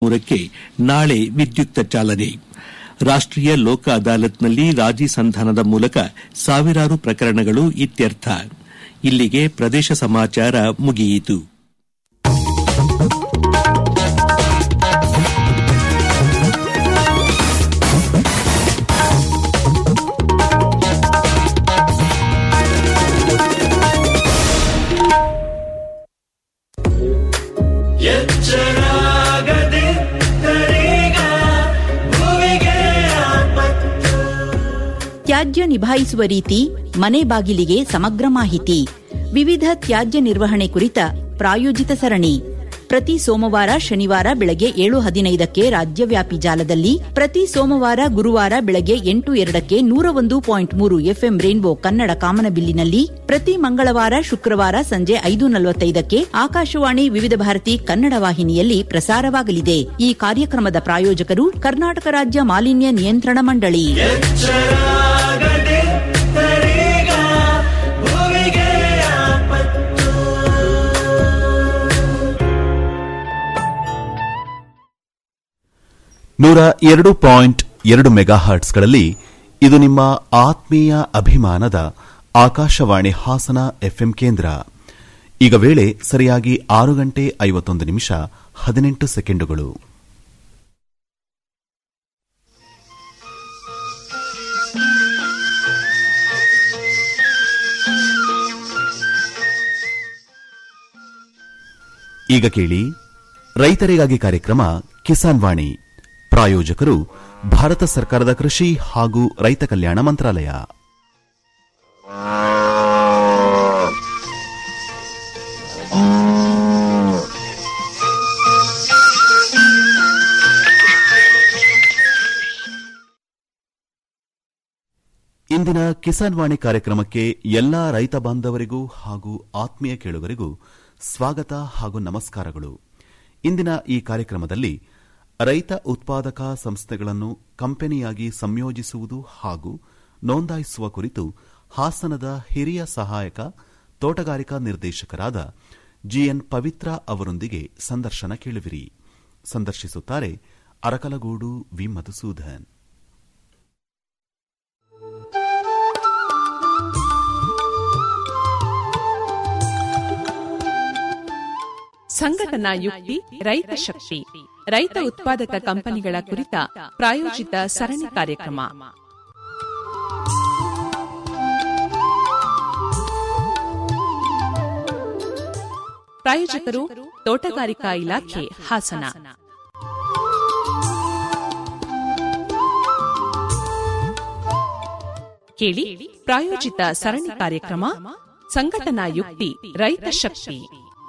ಮೂರಕ್ಕೆ ನಾಳೆ ವಿದ್ಯುಕ್ತ ಚಾಲನೆ ರಾಷ್ಟೀಯ ಲೋಕ ಅದಾಲತ್ನಲ್ಲಿ ರಾಜಿ ಸಂಧಾನದ ಮೂಲಕ ಸಾವಿರಾರು ಪ್ರಕರಣಗಳು ಇತ್ಯರ್ಥ ಇಲ್ಲಿಗೆ ಪ್ರದೇಶ ಸಮಾಚಾರ ಮುಗಿಯಿತು ತ್ಯಾಜ್ಯ ನಿಭಾಯಿಸುವ ರೀತಿ ಮನೆ ಬಾಗಿಲಿಗೆ ಸಮಗ್ರ ಮಾಹಿತಿ ವಿವಿಧ ತ್ಯಾಜ್ಯ ನಿರ್ವಹಣೆ ಕುರಿತ ಪ್ರಾಯೋಜಿತ ಸರಣಿ ಪ್ರತಿ ಸೋಮವಾರ ಶನಿವಾರ ಬೆಳಗ್ಗೆ ಏಳು ಹದಿನೈದಕ್ಕೆ ರಾಜ್ಯವ್ಯಾಪಿ ಜಾಲದಲ್ಲಿ ಪ್ರತಿ ಸೋಮವಾರ ಗುರುವಾರ ಬೆಳಗ್ಗೆ ಎಂಟು ಎರಡಕ್ಕೆ ನೂರ ಒಂದು ಪಾಯಿಂಟ್ ಮೂರು ಎಫ್ಎಂ ರೇನ್ಬೋ ಕನ್ನಡ ಕಾಮನಬಿಲ್ಲಿನಲ್ಲಿ ಪ್ರತಿ ಮಂಗಳವಾರ ಶುಕ್ರವಾರ ಸಂಜೆ ಐದು ನಲವತ್ತೈದಕ್ಕೆ ಆಕಾಶವಾಣಿ ವಿವಿಧ ಭಾರತಿ ಕನ್ನಡ ವಾಹಿನಿಯಲ್ಲಿ ಪ್ರಸಾರವಾಗಲಿದೆ ಈ ಕಾರ್ಯಕ್ರಮದ ಪ್ರಾಯೋಜಕರು ಕರ್ನಾಟಕ ರಾಜ್ಯ ಮಾಲಿನ್ಯ ನಿಯಂತ್ರಣ ಮಂಡಳಿ ನೂರ ಎರಡು ಪಾಯಿಂಟ್ ಎರಡು ಮೆಗಾ ಹರ್ಟ್ಸ್ಗಳಲ್ಲಿ ಇದು ನಿಮ್ಮ ಆತ್ಮೀಯ ಅಭಿಮಾನದ ಆಕಾಶವಾಣಿ ಹಾಸನ ಎಫ್ಎಂ ಕೇಂದ್ರ ಈಗ ವೇಳೆ ಸರಿಯಾಗಿ ಆರು ಗಂಟೆ ಐವತ್ತೊಂದು ನಿಮಿಷ ಹದಿನೆಂಟು ಸೆಕೆಂಡುಗಳು ಈಗ ಕೇಳಿ ರೈತರಿಗಾಗಿ ಕಾರ್ಯಕ್ರಮ ಕಿಸಾನ್ ವಾಣಿ ಪ್ರಾಯೋಜಕರು ಭಾರತ ಸರ್ಕಾರದ ಕೃಷಿ ಹಾಗೂ ರೈತ ಕಲ್ಯಾಣ ಮಂತ್ರಾಲಯ ಇಂದಿನ ಕಿಸಾನ್ ವಾಣಿ ಕಾರ್ಯಕ್ರಮಕ್ಕೆ ಎಲ್ಲಾ ರೈತ ಬಾಂಧವರಿಗೂ ಹಾಗೂ ಆತ್ಮೀಯ ಕೇಳುಗರಿಗೂ ಸ್ವಾಗತ ಹಾಗೂ ನಮಸ್ಕಾರಗಳು ಇಂದಿನ ಈ ಕಾರ್ಯಕ್ರಮದಲ್ಲಿ ರೈತ ಉತ್ಪಾದಕ ಸಂಸ್ಥೆಗಳನ್ನು ಕಂಪನಿಯಾಗಿ ಸಂಯೋಜಿಸುವುದು ಹಾಗೂ ನೋಂದಾಯಿಸುವ ಕುರಿತು ಹಾಸನದ ಹಿರಿಯ ಸಹಾಯಕ ತೋಟಗಾರಿಕಾ ನಿರ್ದೇಶಕರಾದ ಜಿಎನ್ ಪವಿತ್ರ ಅವರೊಂದಿಗೆ ಸಂದರ್ಶನ ಕೇಳುವಿರಿ ಸಂದರ್ಶಿಸುತ್ತಾರೆ ಅರಕಲಗೂಡು ವಿ ಮಧುಸೂದನ್ ಸಂಘಟನಾ ಯುಕ್ತಿ ರೈತ ಶಕ್ತಿ ರೈತ ಉತ್ಪಾದಕ ಕಂಪನಿಗಳ ಕುರಿತ ಪ್ರಾಯೋಜಿತ ಸರಣಿ ಕಾರ್ಯಕ್ರಮ ಪ್ರಾಯೋಜಕರು ತೋಟಗಾರಿಕಾ ಇಲಾಖೆ ಹಾಸನ ಕೇಳಿ ಪ್ರಾಯೋಜಿತ ಸರಣಿ ಕಾರ್ಯಕ್ರಮ ಸಂಘಟನಾ ಯುಕ್ತಿ ರೈತ ಶಕ್ತಿ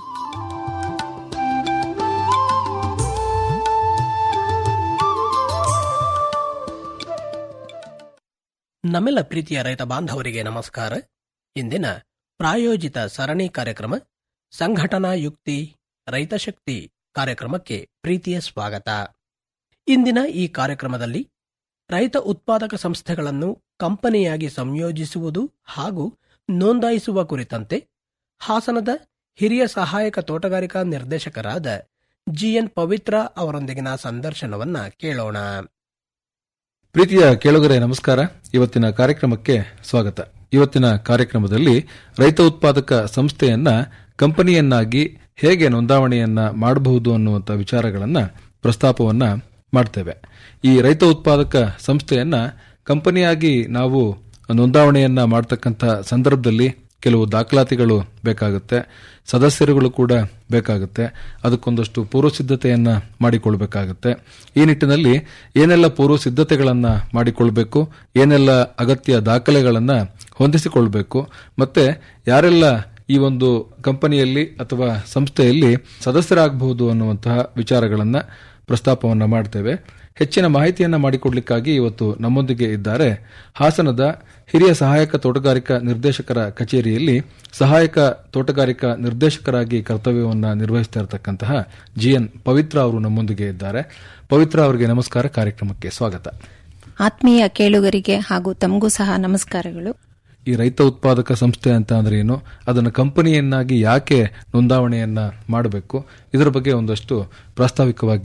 ನಮ್ಮೆಲ್ಲ ಪ್ರೀತಿಯ ರೈತ ಬಾಂಧವರಿಗೆ ನಮಸ್ಕಾರ ಇಂದಿನ ಪ್ರಾಯೋಜಿತ ಸರಣಿ ಕಾರ್ಯಕ್ರಮ ಸಂಘಟನಾ ಯುಕ್ತಿ ರೈತ ಶಕ್ತಿ ಕಾರ್ಯಕ್ರಮಕ್ಕೆ ಪ್ರೀತಿಯ ಸ್ವಾಗತ ಇಂದಿನ ಈ ಕಾರ್ಯಕ್ರಮದಲ್ಲಿ ರೈತ ಉತ್ಪಾದಕ ಸಂಸ್ಥೆಗಳನ್ನು ಕಂಪನಿಯಾಗಿ ಸಂಯೋಜಿಸುವುದು ಹಾಗೂ ನೋಂದಾಯಿಸುವ ಕುರಿತಂತೆ ಹಾಸನದ ಹಿರಿಯ ಸಹಾಯಕ ತೋಟಗಾರಿಕಾ ನಿರ್ದೇಶಕರಾದ ಜಿಎನ್ ಪವಿತ್ರ ಅವರೊಂದಿಗಿನ ಸಂದರ್ಶನವನ್ನ ಕೇಳೋಣ ಪ್ರೀತಿಯ ಕೇಳುಗರೆ ನಮಸ್ಕಾರ ಇವತ್ತಿನ ಕಾರ್ಯಕ್ರಮಕ್ಕೆ ಸ್ವಾಗತ ಇವತ್ತಿನ ಕಾರ್ಯಕ್ರಮದಲ್ಲಿ ರೈತ ಉತ್ಪಾದಕ ಸಂಸ್ಥೆಯನ್ನ ಕಂಪನಿಯನ್ನಾಗಿ ಹೇಗೆ ನೋಂದಾವಣೆಯನ್ನ ಮಾಡಬಹುದು ಅನ್ನುವಂಥ ವಿಚಾರಗಳನ್ನ ಪ್ರಸ್ತಾಪವನ್ನ ಮಾಡ್ತೇವೆ ಈ ರೈತ ಉತ್ಪಾದಕ ಸಂಸ್ಥೆಯನ್ನ ಕಂಪನಿಯಾಗಿ ನಾವು ನೋಂದಾವಣೆಯನ್ನ ಮಾಡತಕ್ಕಂಥ ಸಂದರ್ಭದಲ್ಲಿ ಕೆಲವು ದಾಖಲಾತಿಗಳು ಬೇಕಾಗುತ್ತೆ ಸದಸ್ಯರುಗಳು ಕೂಡ ಬೇಕಾಗುತ್ತೆ ಅದಕ್ಕೊಂದಷ್ಟು ಪೂರ್ವ ಸಿದ್ಧತೆಯನ್ನ ಮಾಡಿಕೊಳ್ಬೇಕಾಗುತ್ತೆ ಈ ನಿಟ್ಟಿನಲ್ಲಿ ಏನೆಲ್ಲ ಪೂರ್ವ ಸಿದ್ಧತೆಗಳನ್ನ ಮಾಡಿಕೊಳ್ಬೇಕು ಏನೆಲ್ಲ ಅಗತ್ಯ ದಾಖಲೆಗಳನ್ನ ಹೊಂದಿಸಿಕೊಳ್ಬೇಕು ಮತ್ತೆ ಯಾರೆಲ್ಲ ಈ ಒಂದು ಕಂಪನಿಯಲ್ಲಿ ಅಥವಾ ಸಂಸ್ಥೆಯಲ್ಲಿ ಸದಸ್ಯರಾಗಬಹುದು ಅನ್ನುವಂತಹ ವಿಚಾರಗಳನ್ನ ಪ್ರಸ್ತಾಪವನ್ನ ಮಾಡ್ತೇವೆ ಹೆಚ್ಚಿನ ಮಾಹಿತಿಯನ್ನ ಮಾಡಿಕೊಡ್ಲಿಕ್ಕಾಗಿ ಇವತ್ತು ನಮ್ಮೊಂದಿಗೆ ಇದ್ದಾರೆ ಹಾಸನದ ಹಿರಿಯ ಸಹಾಯಕ ತೋಟಗಾರಿಕಾ ನಿರ್ದೇಶಕರ ಕಚೇರಿಯಲ್ಲಿ ಸಹಾಯಕ ತೋಟಗಾರಿಕಾ ನಿರ್ದೇಶಕರಾಗಿ ಕರ್ತವ್ಯವನ್ನ ನಿರ್ವಹಿಸ್ತಾ ಇರತಕ್ಕಂತಹ ಜಿಎನ್ ಪವಿತ್ರ ಅವರು ನಮ್ಮೊಂದಿಗೆ ಇದ್ದಾರೆ ಪವಿತ್ರ ಅವರಿಗೆ ನಮಸ್ಕಾರ ಕಾರ್ಯಕ್ರಮಕ್ಕೆ ಸ್ವಾಗತ ಆತ್ಮೀಯ ಕೇಳುಗರಿಗೆ ಹಾಗೂ ತಮಗೂ ಸಹ ನಮಸ್ಕಾರಗಳು ಈ ರೈತ ಉತ್ಪಾದಕ ಸಂಸ್ಥೆ ಅಂತ ಅಂದ್ರೆ ಏನು ಅದನ್ನು ಕಂಪನಿಯನ್ನಾಗಿ ಯಾಕೆ ನೋಂದಾವಣೆಯನ್ನ ಮಾಡಬೇಕು ಇದರ ಬಗ್ಗೆ ಒಂದಷ್ಟು ಪ್ರಾಸ್ತಾವಿಕವಾಗಿ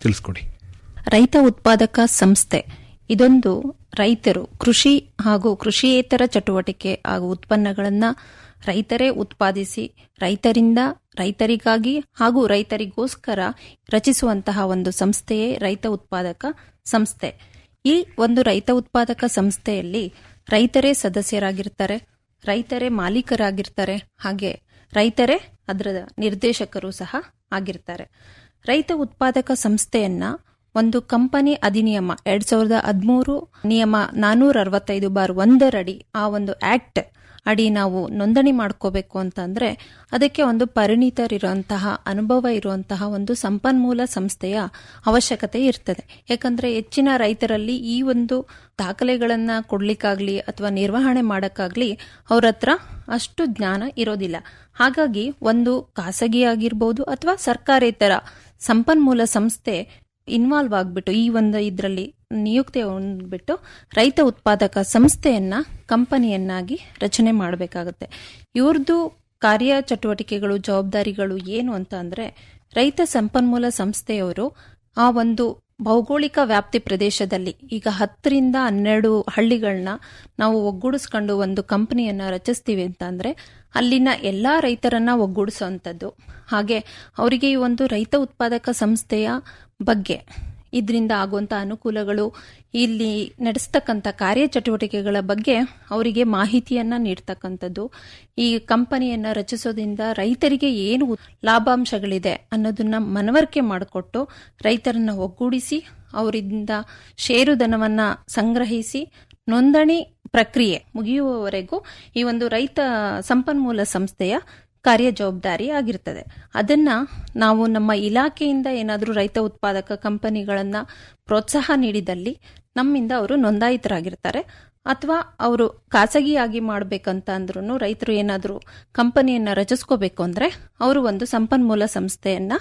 ತಿಳಿಸ್ಕೊಡಿ ರೈತ ಉತ್ಪಾದಕ ಸಂಸ್ಥೆ ಇದೊಂದು ರೈತರು ಕೃಷಿ ಹಾಗೂ ಕೃಷಿಯೇತರ ಚಟುವಟಿಕೆ ಹಾಗೂ ಉತ್ಪನ್ನಗಳನ್ನು ರೈತರೇ ಉತ್ಪಾದಿಸಿ ರೈತರಿಂದ ರೈತರಿಗಾಗಿ ಹಾಗೂ ರೈತರಿಗೋಸ್ಕರ ರಚಿಸುವಂತಹ ಒಂದು ಸಂಸ್ಥೆಯೇ ರೈತ ಉತ್ಪಾದಕ ಸಂಸ್ಥೆ ಈ ಒಂದು ರೈತ ಉತ್ಪಾದಕ ಸಂಸ್ಥೆಯಲ್ಲಿ ರೈತರೇ ಸದಸ್ಯರಾಗಿರ್ತಾರೆ ರೈತರೇ ಮಾಲೀಕರಾಗಿರ್ತಾರೆ ಹಾಗೆ ರೈತರೇ ಅದರ ನಿರ್ದೇಶಕರು ಸಹ ಆಗಿರ್ತಾರೆ ರೈತ ಉತ್ಪಾದಕ ಸಂಸ್ಥೆಯನ್ನ ಒಂದು ಕಂಪನಿ ಅಧಿನಿಯಮ ಎರಡ್ ಸಾವಿರದ ಹದಿಮೂರು ನಿಯಮ ನಾನೂರ ಅರವತ್ತೈದು ಬಾರ್ ಒಂದರಡಿ ಆ ಒಂದು ಆಕ್ಟ್ ಅಡಿ ನಾವು ನೋಂದಣಿ ಮಾಡ್ಕೋಬೇಕು ಅಂತಂದ್ರೆ ಅದಕ್ಕೆ ಒಂದು ಪರಿಣಿತರಿರುವಂತಹ ಅನುಭವ ಇರುವಂತಹ ಒಂದು ಸಂಪನ್ಮೂಲ ಸಂಸ್ಥೆಯ ಅವಶ್ಯಕತೆ ಇರ್ತದೆ ಯಾಕಂದ್ರೆ ಹೆಚ್ಚಿನ ರೈತರಲ್ಲಿ ಈ ಒಂದು ದಾಖಲೆಗಳನ್ನ ಕೊಡ್ಲಿಕ್ಕಾಗ್ಲಿ ಅಥವಾ ನಿರ್ವಹಣೆ ಮಾಡಕ್ಕಾಗ್ಲಿ ಅವ್ರ ಹತ್ರ ಅಷ್ಟು ಜ್ಞಾನ ಇರೋದಿಲ್ಲ ಹಾಗಾಗಿ ಒಂದು ಖಾಸಗಿ ಆಗಿರ್ಬೋದು ಅಥವಾ ಸರ್ಕಾರೇತರ ಸಂಪನ್ಮೂಲ ಸಂಸ್ಥೆ ಇನ್ವಾಲ್ವ್ ಆಗ್ಬಿಟ್ಟು ಈ ಒಂದು ಇದರಲ್ಲಿ ನಿಯುಕ್ತಿ ಹೊಂದ್ಬಿಟ್ಟು ರೈತ ಉತ್ಪಾದಕ ಸಂಸ್ಥೆಯನ್ನ ಕಂಪನಿಯನ್ನಾಗಿ ರಚನೆ ಮಾಡಬೇಕಾಗುತ್ತೆ ಇವ್ರದ್ದು ಕಾರ್ಯ ಚಟುವಟಿಕೆಗಳು ಜವಾಬ್ದಾರಿಗಳು ಏನು ಅಂತ ಅಂದ್ರೆ ರೈತ ಸಂಪನ್ಮೂಲ ಸಂಸ್ಥೆಯವರು ಆ ಒಂದು ಭೌಗೋಳಿಕ ವ್ಯಾಪ್ತಿ ಪ್ರದೇಶದಲ್ಲಿ ಈಗ ಹತ್ತರಿಂದ ಹನ್ನೆರಡು ಹಳ್ಳಿಗಳನ್ನ ನಾವು ಒಗ್ಗೂಡಿಸ್ಕೊಂಡು ಒಂದು ಕಂಪನಿಯನ್ನ ರಚಿಸ್ತೀವಿ ಅಂತ ಅಂದ್ರೆ ಅಲ್ಲಿನ ಎಲ್ಲಾ ರೈತರನ್ನ ಒಗ್ಗೂಡಿಸುವಂಥದ್ದು ಹಾಗೆ ಅವರಿಗೆ ಈ ಒಂದು ರೈತ ಉತ್ಪಾದಕ ಸಂಸ್ಥೆಯ ಬಗ್ಗೆ ಇದರಿಂದ ಆಗುವಂತ ಅನುಕೂಲಗಳು ಇಲ್ಲಿ ನಡೆಸ್ತಕ್ಕಂಥ ಕಾರ್ಯಚಟುವಟಿಕೆಗಳ ಬಗ್ಗೆ ಅವರಿಗೆ ಮಾಹಿತಿಯನ್ನ ನೀಡ್ತಕ್ಕಂಥದ್ದು ಈ ಕಂಪನಿಯನ್ನ ರಚಿಸೋದ್ರಿಂದ ರೈತರಿಗೆ ಏನು ಲಾಭಾಂಶಗಳಿದೆ ಅನ್ನೋದನ್ನ ಮನವರಿಕೆ ಮಾಡಿಕೊಟ್ಟು ರೈತರನ್ನ ಒಗ್ಗೂಡಿಸಿ ಅವರಿಂದ ಷೇರುಧನವನ್ನ ಸಂಗ್ರಹಿಸಿ ನೋಂದಣಿ ಪ್ರಕ್ರಿಯೆ ಮುಗಿಯುವವರೆಗೂ ಈ ಒಂದು ರೈತ ಸಂಪನ್ಮೂಲ ಸಂಸ್ಥೆಯ ಕಾರ್ಯ ಜವಾಬ್ದಾರಿ ಆಗಿರ್ತದೆ ಅದನ್ನ ನಾವು ನಮ್ಮ ಇಲಾಖೆಯಿಂದ ಏನಾದರೂ ರೈತ ಉತ್ಪಾದಕ ಕಂಪನಿಗಳನ್ನ ಪ್ರೋತ್ಸಾಹ ನೀಡಿದಲ್ಲಿ ನಮ್ಮಿಂದ ಅವರು ನೋಂದಾಯಿತರಾಗಿರ್ತಾರೆ ಅಥವಾ ಅವರು ಖಾಸಗಿಯಾಗಿ ಮಾಡಬೇಕಂತ ಅಂದ್ರೂ ರೈತರು ಏನಾದರೂ ಕಂಪನಿಯನ್ನ ರಚಿಸ್ಕೋಬೇಕು ಅಂದ್ರೆ ಅವರು ಒಂದು ಸಂಪನ್ಮೂಲ ಸಂಸ್ಥೆಯನ್ನ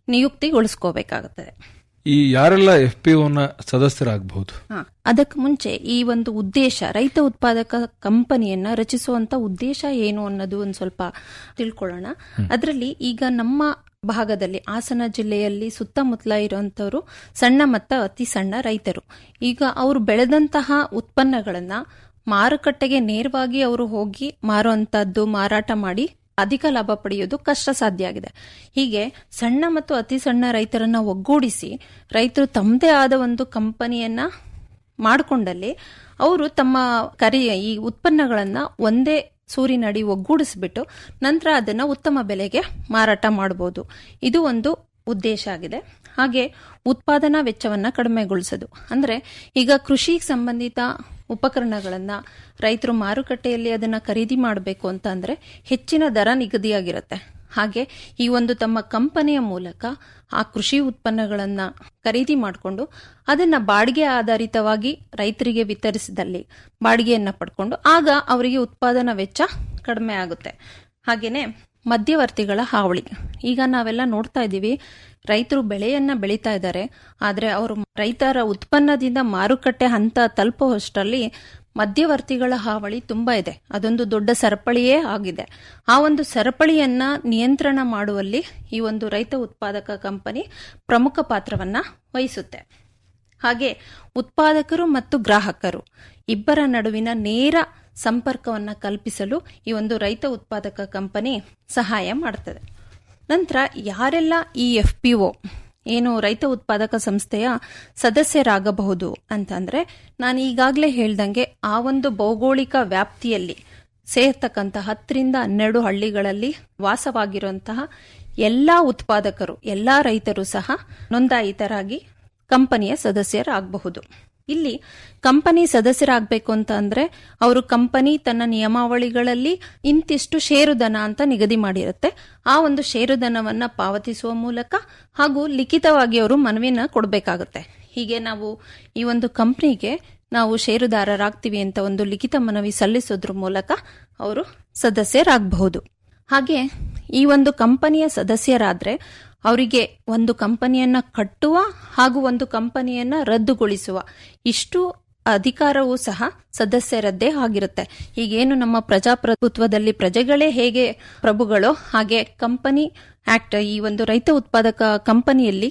ನಿಯುಕ್ತಿಗೊಳಿಸ್ಕೋಬೇಕಾಗುತ್ತದೆ ಈ ಯಾರೆಲ್ಲ ಎಫ್ ಪಿ ಒನ ಸದಸ್ಯರಾಗಬಹುದು ಅದಕ್ಕೆ ಮುಂಚೆ ಈ ಒಂದು ಉದ್ದೇಶ ರೈತ ಉತ್ಪಾದಕ ಕಂಪನಿಯನ್ನ ರಚಿಸುವಂತ ಉದ್ದೇಶ ಏನು ಅನ್ನೋದು ಒಂದು ಸ್ವಲ್ಪ ತಿಳ್ಕೊಳ್ಳೋಣ ಅದರಲ್ಲಿ ಈಗ ನಮ್ಮ ಭಾಗದಲ್ಲಿ ಹಾಸನ ಜಿಲ್ಲೆಯಲ್ಲಿ ಸುತ್ತಮುತ್ತಲ ಇರುವಂತವರು ಸಣ್ಣ ಮತ್ತು ಅತಿ ಸಣ್ಣ ರೈತರು ಈಗ ಅವರು ಬೆಳೆದಂತಹ ಉತ್ಪನ್ನಗಳನ್ನ ಮಾರುಕಟ್ಟೆಗೆ ನೇರವಾಗಿ ಅವರು ಹೋಗಿ ಮಾರುವಂತದ್ದು ಮಾರಾಟ ಮಾಡಿ ಅಧಿಕ ಲಾಭ ಪಡೆಯೋದು ಕಷ್ಟ ಸಾಧ್ಯ ಆಗಿದೆ ಹೀಗೆ ಸಣ್ಣ ಮತ್ತು ಅತಿ ಸಣ್ಣ ರೈತರನ್ನ ಒಗ್ಗೂಡಿಸಿ ರೈತರು ತಮ್ಮದೇ ಆದ ಒಂದು ಕಂಪನಿಯನ್ನ ಮಾಡಿಕೊಂಡಲ್ಲಿ ಅವರು ತಮ್ಮ ಕರಿ ಈ ಉತ್ಪನ್ನಗಳನ್ನ ಒಂದೇ ಸೂರಿನಡಿ ಒಗ್ಗೂಡಿಸ್ಬಿಟ್ಟು ನಂತರ ಅದನ್ನ ಉತ್ತಮ ಬೆಲೆಗೆ ಮಾರಾಟ ಮಾಡಬಹುದು ಇದು ಒಂದು ಉದ್ದೇಶ ಆಗಿದೆ ಹಾಗೆ ಉತ್ಪಾದನಾ ವೆಚ್ಚವನ್ನ ಕಡಿಮೆಗೊಳಿಸೋದು ಅಂದ್ರೆ ಈಗ ಕೃಷಿಗೆ ಸಂಬಂಧಿತ ಉಪಕರಣಗಳನ್ನ ರೈತರು ಮಾರುಕಟ್ಟೆಯಲ್ಲಿ ಅದನ್ನ ಖರೀದಿ ಮಾಡಬೇಕು ಅಂತ ಅಂದ್ರೆ ಹೆಚ್ಚಿನ ದರ ನಿಗದಿಯಾಗಿರುತ್ತೆ ಹಾಗೆ ಈ ಒಂದು ತಮ್ಮ ಕಂಪನಿಯ ಮೂಲಕ ಆ ಕೃಷಿ ಉತ್ಪನ್ನಗಳನ್ನ ಖರೀದಿ ಮಾಡಿಕೊಂಡು ಅದನ್ನ ಬಾಡಿಗೆ ಆಧಾರಿತವಾಗಿ ರೈತರಿಗೆ ವಿತರಿಸಿದಲ್ಲಿ ಬಾಡಿಗೆಯನ್ನ ಪಡ್ಕೊಂಡು ಆಗ ಅವರಿಗೆ ಉತ್ಪಾದನಾ ವೆಚ್ಚ ಕಡಿಮೆ ಆಗುತ್ತೆ ಹಾಗೇನೆ ಮಧ್ಯವರ್ತಿಗಳ ಹಾವಳಿ ಈಗ ನಾವೆಲ್ಲ ನೋಡ್ತಾ ಇದ್ದೀವಿ ರೈತರು ಬೆಳೆಯನ್ನ ಬೆಳೀತಾ ಇದ್ದಾರೆ ಆದ್ರೆ ಅವರು ರೈತರ ಉತ್ಪನ್ನದಿಂದ ಮಾರುಕಟ್ಟೆ ಹಂತ ತಲುಪುವಷ್ಟರಲ್ಲಿ ಮಧ್ಯವರ್ತಿಗಳ ಹಾವಳಿ ತುಂಬಾ ಇದೆ ಅದೊಂದು ದೊಡ್ಡ ಸರಪಳಿಯೇ ಆಗಿದೆ ಆ ಒಂದು ಸರಪಳಿಯನ್ನ ನಿಯಂತ್ರಣ ಮಾಡುವಲ್ಲಿ ಈ ಒಂದು ರೈತ ಉತ್ಪಾದಕ ಕಂಪನಿ ಪ್ರಮುಖ ಪಾತ್ರವನ್ನ ವಹಿಸುತ್ತೆ ಹಾಗೆ ಉತ್ಪಾದಕರು ಮತ್ತು ಗ್ರಾಹಕರು ಇಬ್ಬರ ನಡುವಿನ ನೇರ ಸಂಪರ್ಕವನ್ನ ಕಲ್ಪಿಸಲು ಈ ಒಂದು ರೈತ ಉತ್ಪಾದಕ ಕಂಪನಿ ಸಹಾಯ ಮಾಡುತ್ತದೆ ನಂತರ ಯಾರೆಲ್ಲ ಈ ಎಫ್ ಪಿ ಒ ಏನು ರೈತ ಉತ್ಪಾದಕ ಸಂಸ್ಥೆಯ ಸದಸ್ಯರಾಗಬಹುದು ಅಂತಂದ್ರೆ ನಾನು ಈಗಾಗಲೇ ಹೇಳ್ದಂಗೆ ಆ ಒಂದು ಭೌಗೋಳಿಕ ವ್ಯಾಪ್ತಿಯಲ್ಲಿ ಸೇರ್ತಕ್ಕಂಥ ಹತ್ತರಿಂದ ಹನ್ನೆರಡು ಹಳ್ಳಿಗಳಲ್ಲಿ ವಾಸವಾಗಿರುವಂತಹ ಎಲ್ಲಾ ಉತ್ಪಾದಕರು ಎಲ್ಲಾ ರೈತರು ಸಹ ನೋಂದಾಯಿತರಾಗಿ ಕಂಪನಿಯ ಸದಸ್ಯರಾಗಬಹುದು ಇಲ್ಲಿ ಕಂಪನಿ ಸದಸ್ಯರಾಗಬೇಕು ಅಂತ ಅಂದ್ರೆ ಅವರು ಕಂಪನಿ ತನ್ನ ನಿಯಮಾವಳಿಗಳಲ್ಲಿ ಇಂತಿಷ್ಟು ಷೇರುಧನ ಅಂತ ನಿಗದಿ ಮಾಡಿರುತ್ತೆ ಆ ಒಂದು ಷೇರುಧನವನ್ನ ಪಾವತಿಸುವ ಮೂಲಕ ಹಾಗೂ ಲಿಖಿತವಾಗಿ ಅವರು ಮನವಿನ ಕೊಡಬೇಕಾಗುತ್ತೆ ಹೀಗೆ ನಾವು ಈ ಒಂದು ಕಂಪನಿಗೆ ನಾವು ಷೇರುದಾರರಾಗ್ತೀವಿ ಅಂತ ಒಂದು ಲಿಖಿತ ಮನವಿ ಸಲ್ಲಿಸೋದ್ರ ಮೂಲಕ ಅವರು ಸದಸ್ಯರಾಗಬಹುದು ಹಾಗೆ ಈ ಒಂದು ಕಂಪನಿಯ ಸದಸ್ಯರಾದ್ರೆ ಅವರಿಗೆ ಒಂದು ಕಂಪನಿಯನ್ನ ಕಟ್ಟುವ ಹಾಗೂ ಒಂದು ಕಂಪನಿಯನ್ನ ರದ್ದುಗೊಳಿಸುವ ಇಷ್ಟು ಅಧಿಕಾರವೂ ಸಹ ಸದಸ್ಯರದ್ದೇ ಆಗಿರುತ್ತೆ ಈಗೇನು ನಮ್ಮ ಪ್ರಜಾಪ್ರಭುತ್ವದಲ್ಲಿ ಪ್ರಜೆಗಳೇ ಹೇಗೆ ಪ್ರಭುಗಳೋ ಹಾಗೆ ಕಂಪನಿ ಆಕ್ಟ್ ಈ ಒಂದು ರೈತ ಉತ್ಪಾದಕ ಕಂಪನಿಯಲ್ಲಿ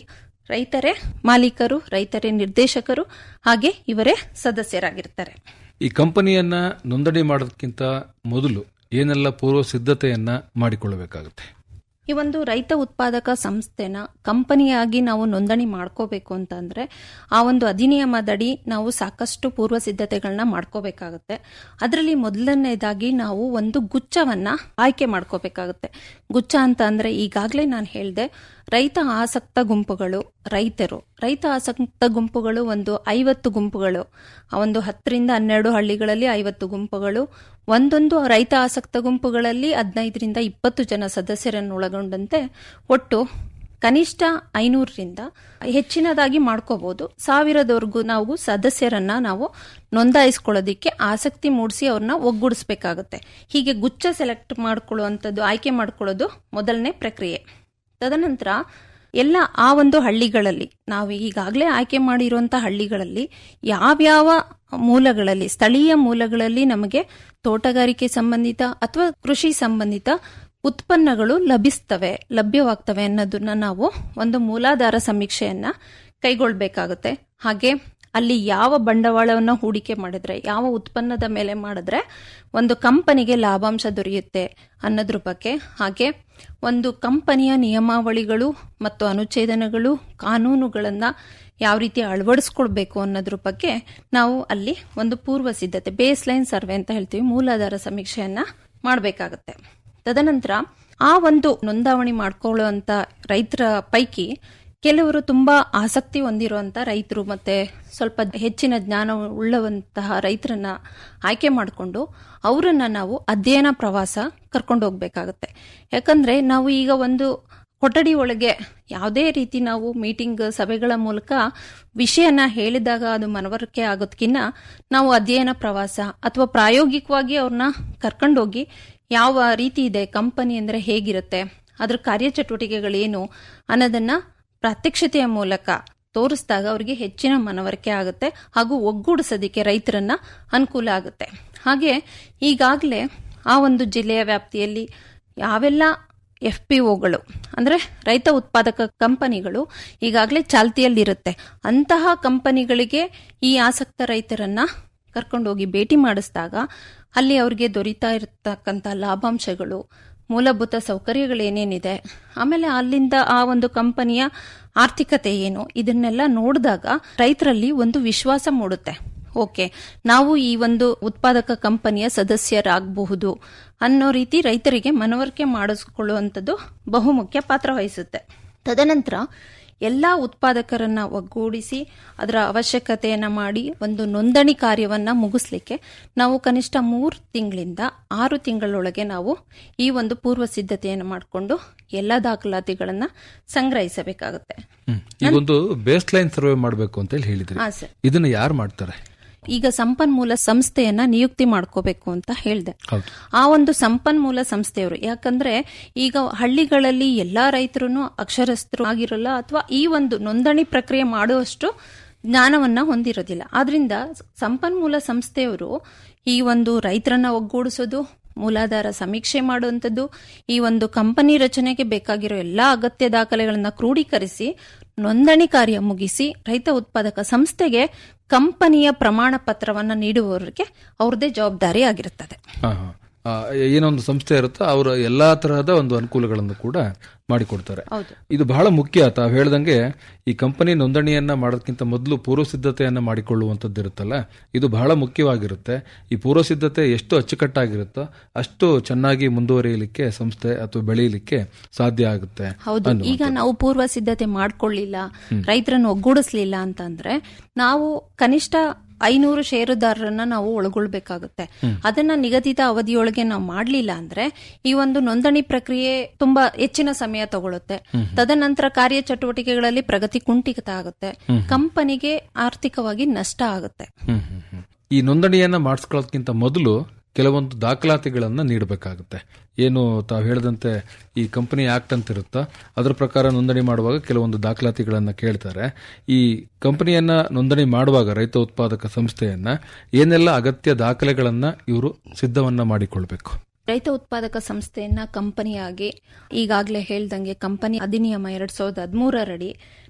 ರೈತರೇ ಮಾಲೀಕರು ರೈತರೇ ನಿರ್ದೇಶಕರು ಹಾಗೆ ಇವರೇ ಸದಸ್ಯರಾಗಿರ್ತಾರೆ ಈ ಕಂಪನಿಯನ್ನ ನೋಂದಣಿ ಮಾಡೋದಕ್ಕಿಂತ ಮೊದಲು ಏನೆಲ್ಲ ಪೂರ್ವ ಸಿದ್ಧತೆಯನ್ನ ಮಾಡಿಕೊಳ್ಳಬೇಕಾಗುತ್ತೆ ಈ ಒಂದು ರೈತ ಉತ್ಪಾದಕ ಸಂಸ್ಥೆನ ಕಂಪನಿಯಾಗಿ ನಾವು ನೋಂದಣಿ ಮಾಡ್ಕೋಬೇಕು ಅಂತಂದ್ರೆ ಆ ಒಂದು ಅಧಿನಿಯಮದಡಿ ನಾವು ಸಾಕಷ್ಟು ಪೂರ್ವ ಸಿದ್ಧತೆಗಳನ್ನ ಮಾಡ್ಕೋಬೇಕಾಗುತ್ತೆ ಅದರಲ್ಲಿ ಮೊದಲನೇದಾಗಿ ನಾವು ಒಂದು ಗುಚ್ಛವನ್ನ ಆಯ್ಕೆ ಮಾಡ್ಕೋಬೇಕಾಗುತ್ತೆ ಗುಚ್ಛ ಅಂತ ಅಂದ್ರೆ ಈಗಾಗಲೇ ನಾನು ಹೇಳಿದೆ ರೈತ ಆಸಕ್ತ ಗುಂಪುಗಳು ರೈತರು ರೈತ ಆಸಕ್ತ ಗುಂಪುಗಳು ಒಂದು ಐವತ್ತು ಗುಂಪುಗಳು ಆ ಒಂದು ಹತ್ತರಿಂದ ಹನ್ನೆರಡು ಹಳ್ಳಿಗಳಲ್ಲಿ ಐವತ್ತು ಗುಂಪುಗಳು ಒಂದೊಂದು ರೈತ ಆಸಕ್ತ ಗುಂಪುಗಳಲ್ಲಿ ಹದಿನೈದರಿಂದ ಇಪ್ಪತ್ತು ಜನ ಸದಸ್ಯರನ್ನು ಒಳಗೊಂಡಂತೆ ಒಟ್ಟು ಕನಿಷ್ಠ ಐನೂರರಿಂದ ಹೆಚ್ಚಿನದಾಗಿ ಮಾಡ್ಕೋಬಹುದು ಸಾವಿರದವರೆಗೂ ನಾವು ಸದಸ್ಯರನ್ನ ನಾವು ನೋಂದಾಯಿಸ್ಕೊಳ್ಳೋದಿಕ್ಕೆ ಆಸಕ್ತಿ ಮೂಡಿಸಿ ಅವ್ರನ್ನ ಒಗ್ಗೂಡಿಸ್ಬೇಕಾಗುತ್ತೆ ಹೀಗೆ ಗುಚ್ಛ ಸೆಲೆಕ್ಟ್ ಮಾಡ್ಕೊಳ್ಳುವಂಥದ್ದು ಆಯ್ಕೆ ಮಾಡ್ಕೊಳ್ಳೋದು ಮೊದಲನೇ ಪ್ರಕ್ರಿಯೆ ತದನಂತರ ಎಲ್ಲ ಆ ಒಂದು ಹಳ್ಳಿಗಳಲ್ಲಿ ನಾವು ಈಗಾಗಲೇ ಆಯ್ಕೆ ಮಾಡಿರುವಂತಹ ಹಳ್ಳಿಗಳಲ್ಲಿ ಯಾವ್ಯಾವ ಮೂಲಗಳಲ್ಲಿ ಸ್ಥಳೀಯ ಮೂಲಗಳಲ್ಲಿ ನಮಗೆ ತೋಟಗಾರಿಕೆ ಸಂಬಂಧಿತ ಅಥವಾ ಕೃಷಿ ಸಂಬಂಧಿತ ಉತ್ಪನ್ನಗಳು ಲಭಿಸ್ತವೆ ಲಭ್ಯವಾಗ್ತವೆ ಅನ್ನೋದನ್ನ ನಾವು ಒಂದು ಮೂಲಾಧಾರ ಸಮೀಕ್ಷೆಯನ್ನ ಕೈಗೊಳ್ಬೇಕಾಗುತ್ತೆ ಹಾಗೆ ಅಲ್ಲಿ ಯಾವ ಬಂಡವಾಳವನ್ನು ಹೂಡಿಕೆ ಮಾಡಿದ್ರೆ ಯಾವ ಉತ್ಪನ್ನದ ಮೇಲೆ ಮಾಡಿದ್ರೆ ಒಂದು ಕಂಪನಿಗೆ ಲಾಭಾಂಶ ದೊರೆಯುತ್ತೆ ಅನ್ನೋದ್ರ ಬಗ್ಗೆ ಹಾಗೆ ಒಂದು ಕಂಪನಿಯ ನಿಯಮಾವಳಿಗಳು ಮತ್ತು ಅನುಚ್ಛೇದನಗಳು ಕಾನೂನುಗಳನ್ನು ಯಾವ ರೀತಿ ಅಳವಡಿಸ್ಕೊಳ್ಬೇಕು ಅನ್ನೋದ್ರ ಬಗ್ಗೆ ನಾವು ಅಲ್ಲಿ ಒಂದು ಪೂರ್ವ ಸಿದ್ಧತೆ ಬೇಸ್ ಲೈನ್ ಸರ್ವೆ ಅಂತ ಹೇಳ್ತೀವಿ ಮೂಲಾಧಾರ ಸಮೀಕ್ಷೆಯನ್ನ ಮಾಡಬೇಕಾಗತ್ತೆ ತದನಂತರ ಆ ಒಂದು ನೋಂದಾವಣಿ ಮಾಡ್ಕೊಳ್ಳುವಂತ ರೈತರ ಪೈಕಿ ಕೆಲವರು ತುಂಬಾ ಆಸಕ್ತಿ ಹೊಂದಿರುವಂತ ರೈತರು ಮತ್ತೆ ಸ್ವಲ್ಪ ಹೆಚ್ಚಿನ ಜ್ಞಾನ ಉಳ್ಳವಂತಹ ರೈತರನ್ನ ಆಯ್ಕೆ ಮಾಡಿಕೊಂಡು ಅವರನ್ನ ನಾವು ಅಧ್ಯಯನ ಪ್ರವಾಸ ಕರ್ಕೊಂಡು ಹೋಗ್ಬೇಕಾಗತ್ತೆ ಯಾಕಂದ್ರೆ ನಾವು ಈಗ ಒಂದು ಕೊಠಡಿ ಒಳಗೆ ಯಾವುದೇ ರೀತಿ ನಾವು ಮೀಟಿಂಗ್ ಸಭೆಗಳ ಮೂಲಕ ವಿಷಯನ ಹೇಳಿದಾಗ ಅದು ಮನವರಿಕೆ ಆಗೋದಕ್ಕಿಂತ ನಾವು ಅಧ್ಯಯನ ಪ್ರವಾಸ ಅಥವಾ ಪ್ರಾಯೋಗಿಕವಾಗಿ ಅವ್ರನ್ನ ಕರ್ಕೊಂಡೋಗಿ ಯಾವ ರೀತಿ ಇದೆ ಕಂಪನಿ ಅಂದ್ರೆ ಹೇಗಿರುತ್ತೆ ಅದ್ರ ಕಾರ್ಯಚಟುವಟಿಕೆಗಳೇನು ಅನ್ನೋದನ್ನ ಪ್ರಾತ್ಯಕ್ಷತೆಯ ಮೂಲಕ ತೋರಿಸಿದಾಗ ಅವರಿಗೆ ಹೆಚ್ಚಿನ ಮನವರಿಕೆ ಆಗುತ್ತೆ ಹಾಗೂ ಒಗ್ಗೂಡಿಸೋದಕ್ಕೆ ರೈತರನ್ನ ಅನುಕೂಲ ಆಗುತ್ತೆ ಹಾಗೆ ಈಗಾಗಲೇ ಆ ಒಂದು ಜಿಲ್ಲೆಯ ವ್ಯಾಪ್ತಿಯಲ್ಲಿ ಯಾವೆಲ್ಲ ಎಫ್ ಪಿ ಒಗಳು ಅಂದ್ರೆ ರೈತ ಉತ್ಪಾದಕ ಕಂಪನಿಗಳು ಈಗಾಗಲೇ ಚಾಲ್ತಿಯಲ್ಲಿರುತ್ತೆ ಅಂತಹ ಕಂಪನಿಗಳಿಗೆ ಈ ಆಸಕ್ತ ರೈತರನ್ನ ಕರ್ಕೊಂಡೋಗಿ ಭೇಟಿ ಮಾಡಿಸಿದಾಗ ಅಲ್ಲಿ ಅವರಿಗೆ ದೊರೀತಾ ಇರತಕ್ಕಂಥ ಲಾಭಾಂಶಗಳು ಮೂಲಭೂತ ಸೌಕರ್ಯಗಳೇನೇನಿದೆ ಆಮೇಲೆ ಅಲ್ಲಿಂದ ಆ ಒಂದು ಕಂಪನಿಯ ಆರ್ಥಿಕತೆ ಏನು ಇದನ್ನೆಲ್ಲ ನೋಡಿದಾಗ ರೈತರಲ್ಲಿ ಒಂದು ವಿಶ್ವಾಸ ಮೂಡುತ್ತೆ ಓಕೆ ನಾವು ಈ ಒಂದು ಉತ್ಪಾದಕ ಕಂಪನಿಯ ಸದಸ್ಯರಾಗಬಹುದು ಅನ್ನೋ ರೀತಿ ರೈತರಿಗೆ ಮನವರಿಕೆ ಮಾಡಿಸ್ಕೊಳ್ಳುವಂಥದ್ದು ಬಹುಮುಖ್ಯ ಪಾತ್ರ ವಹಿಸುತ್ತೆ ತದನಂತರ ಎಲ್ಲ ಉತ್ಪಾದಕರನ್ನ ಒಗ್ಗೂಡಿಸಿ ಅದರ ಅವಶ್ಯಕತೆಯನ್ನ ಮಾಡಿ ಒಂದು ನೋಂದಣಿ ಕಾರ್ಯವನ್ನ ಮುಗಿಸ್ಲಿಕ್ಕೆ ನಾವು ಕನಿಷ್ಠ ಮೂರು ತಿಂಗಳಿಂದ ಆರು ತಿಂಗಳೊಳಗೆ ನಾವು ಈ ಒಂದು ಪೂರ್ವ ಸಿದ್ಧತೆಯನ್ನು ಮಾಡಿಕೊಂಡು ಎಲ್ಲ ದಾಖಲಾತಿಗಳನ್ನ ಸಂಗ್ರಹಿಸಬೇಕಾಗುತ್ತೆ ಈಗೊಂದು ಬೇಸ್ ಲೈನ್ ಸರ್ವೆ ಮಾಡಬೇಕು ಅಂತ ಹೇಳಿ ಹೇಳಿದ್ರಿ ಹಾ ಸರ್ ಇದನ್ನ ಯಾರು ಮಾಡ್ತಾರೆ ಈಗ ಸಂಪನ್ಮೂಲ ಸಂಸ್ಥೆಯನ್ನ ನಿಯುಕ್ತಿ ಮಾಡ್ಕೋಬೇಕು ಅಂತ ಹೇಳಿದೆ ಹೌದು ಆ ಒಂದು ಸಂಪನ್ಮೂಲ ಸಂಸ್ಥೆಯವರು ಯಾಕಂದ್ರೆ ಈಗ ಹಳ್ಳಿಗಳಲ್ಲಿ ಎಲ್ಲಾ ರೈತರು ಅಕ್ಷರಸ್ಥರು ಆಗಿರಲ್ಲ ಅಥವಾ ಈ ಒಂದು ನೋಂದಣಿ ಪ್ರಕ್ರಿಯೆ ಮಾಡುವಷ್ಟು ಜ್ಞಾನವನ್ನ ಹೊಂದಿರೋದಿಲ್ಲ ಆದ್ರಿಂದ ಸಂಪನ್ಮೂಲ ಸಂಸ್ಥೆಯವರು ಈ ಒಂದು ರೈತರನ್ನ ಒಗ್ಗೂಡಿಸೋದು ಮೂಲಾಧಾರ ಸಮೀಕ್ಷೆ ಮಾಡುವಂಥದ್ದು ಈ ಒಂದು ಕಂಪನಿ ರಚನೆಗೆ ಬೇಕಾಗಿರೋ ಎಲ್ಲಾ ಅಗತ್ಯ ದಾಖಲೆಗಳನ್ನ ಕ್ರೋಢೀಕರಿಸಿ ನೋಂದಣಿ ಕಾರ್ಯ ಮುಗಿಸಿ ರೈತ ಉತ್ಪಾದಕ ಸಂಸ್ಥೆಗೆ ಕಂಪನಿಯ ಪ್ರಮಾಣ ಪತ್ರವನ್ನ ನೀಡುವವರಿಗೆ ಅವ್ರದೇ ಜವಾಬ್ದಾರಿ ಆಗಿರುತ್ತದೆ ಹಾ, ಹಾ. ಆ, ಏನೊಂದು ಸಂಸ್ಥೆ ಇರುತ್ತೋ ಅವರ ಎಲ್ಲಾ ತರಹದ ಒಂದು ಅನುಕೂಲಗಳನ್ನು ಕೂಡ ಮಾಡಿಕೊಡ್ತಾರೆ ಹೌದು ಇದು ಬಹಳ ಮುಖ್ಯ ತಾವು ಹೇಳ್ದಂಗೆ ಈ ಕಂಪನಿ ನೋಂದಣಿಯನ್ನ ಮಾಡೋದಕ್ಕಿಂತ ಮೊದಲು ಪೂರ್ವ ಸಿದ್ಧತೆಯನ್ನ ಮಾಡಿಕೊಳ್ಳುವಂಥದ್ದು ಇರುತ್ತಲ್ಲ ಇದು ಬಹಳ ಮುಖ್ಯವಾಗಿರುತ್ತೆ ಈ ಪೂರ್ವ ಸಿದ್ಧತೆ ಎಷ್ಟು ಅಚ್ಚುಕಟ್ಟಾಗಿರುತ್ತೋ ಅಷ್ಟು ಚೆನ್ನಾಗಿ ಮುಂದುವರಿಯಲಿಕ್ಕೆ ಸಂಸ್ಥೆ ಅಥವಾ ಬೆಳೆಯಲಿಕ್ಕೆ ಸಾಧ್ಯ ಆಗುತ್ತೆ ಹೌದು ಈಗ ನಾವು ಪೂರ್ವ ಸಿದ್ಧತೆ ಮಾಡ್ಕೊಳ್ಳಿಲ್ಲ ರೈತರನ್ನು ಒಗ್ಗೂಡಿಸ್ಲಿಲ್ಲ ಅಂತಂದ್ರೆ ನಾವು ಕನಿಷ್ಠ ಐನೂರು ಷೇರುದಾರರನ್ನ ನಾವು ಒಳಗೊಳ್ಬೇಕಾಗುತ್ತೆ ಅದನ್ನ ನಿಗದಿತ ಅವಧಿಯೊಳಗೆ ನಾವು ಮಾಡ್ಲಿಲ್ಲ ಅಂದ್ರೆ ಈ ಒಂದು ನೋಂದಣಿ ಪ್ರಕ್ರಿಯೆ ತುಂಬಾ ಹೆಚ್ಚಿನ ಸಮಯ ತಗೊಳುತ್ತೆ ತದನಂತರ ಕಾರ್ಯಚಟುವಟಿಕೆಗಳಲ್ಲಿ ಪ್ರಗತಿ ಕುಂಠಿತ ಆಗುತ್ತೆ ಕಂಪನಿಗೆ ಆರ್ಥಿಕವಾಗಿ ನಷ್ಟ ಆಗುತ್ತೆ ಹ್ಮ್, ಹ್ಮ್, ಹ್ಮ್. ಈ ನೋಂದಣಿಯನ್ನ ಮಾಡಿಸ್ಕೊಳ್ಳೋದಕ್ಕಿಂತ ಮೊದಲು ಕೆಲವೊಂದು ದಾಖಲಾತಿಗಳನ್ನ ನೀಡಬೇಕಾಗುತ್ತೆ ಏನು ತಾವು ಹೇಳಿದಂತೆ ಈ ಕಂಪನಿ ಆಕ್ಟ್ ಅಂತ ಇರುತ್ತೋ ಅದರ ಪ್ರಕಾರ ನೋಂದಣಿ ಮಾಡುವಾಗ ಕೆಲವೊಂದು ದಾಖಲಾತಿಗಳನ್ನ ಕೇಳ್ತಾರೆ ಈ ಕಂಪನಿಯನ್ನ ನೋಂದಣಿ ಮಾಡುವಾಗ ರೈತ ಉತ್ಪಾದಕ ಸಂಸ್ಥೆಯನ್ನ ಏನೆಲ್ಲ ಅಗತ್ಯ ದಾಖಲೆಗಳನ್ನ ಇವರು ಸಿದ್ಧವನ್ನ ಮಾಡಿಕೊಳ್ಬೇಕು ರೈತ ಉತ್ಪಾದಕ ಸಂಸ್ಥೆಯನ್ನ ಕಂಪನಿಯಾಗಿ ಈಗಾಗಲೇ ಹೇಳ್ದಂಗೆ ಕಂಪನಿ ಅಧಿನಿಯಮ ಎರಡ್ ಸಾವಿರದ ಹದಿಮೂರರಡಿ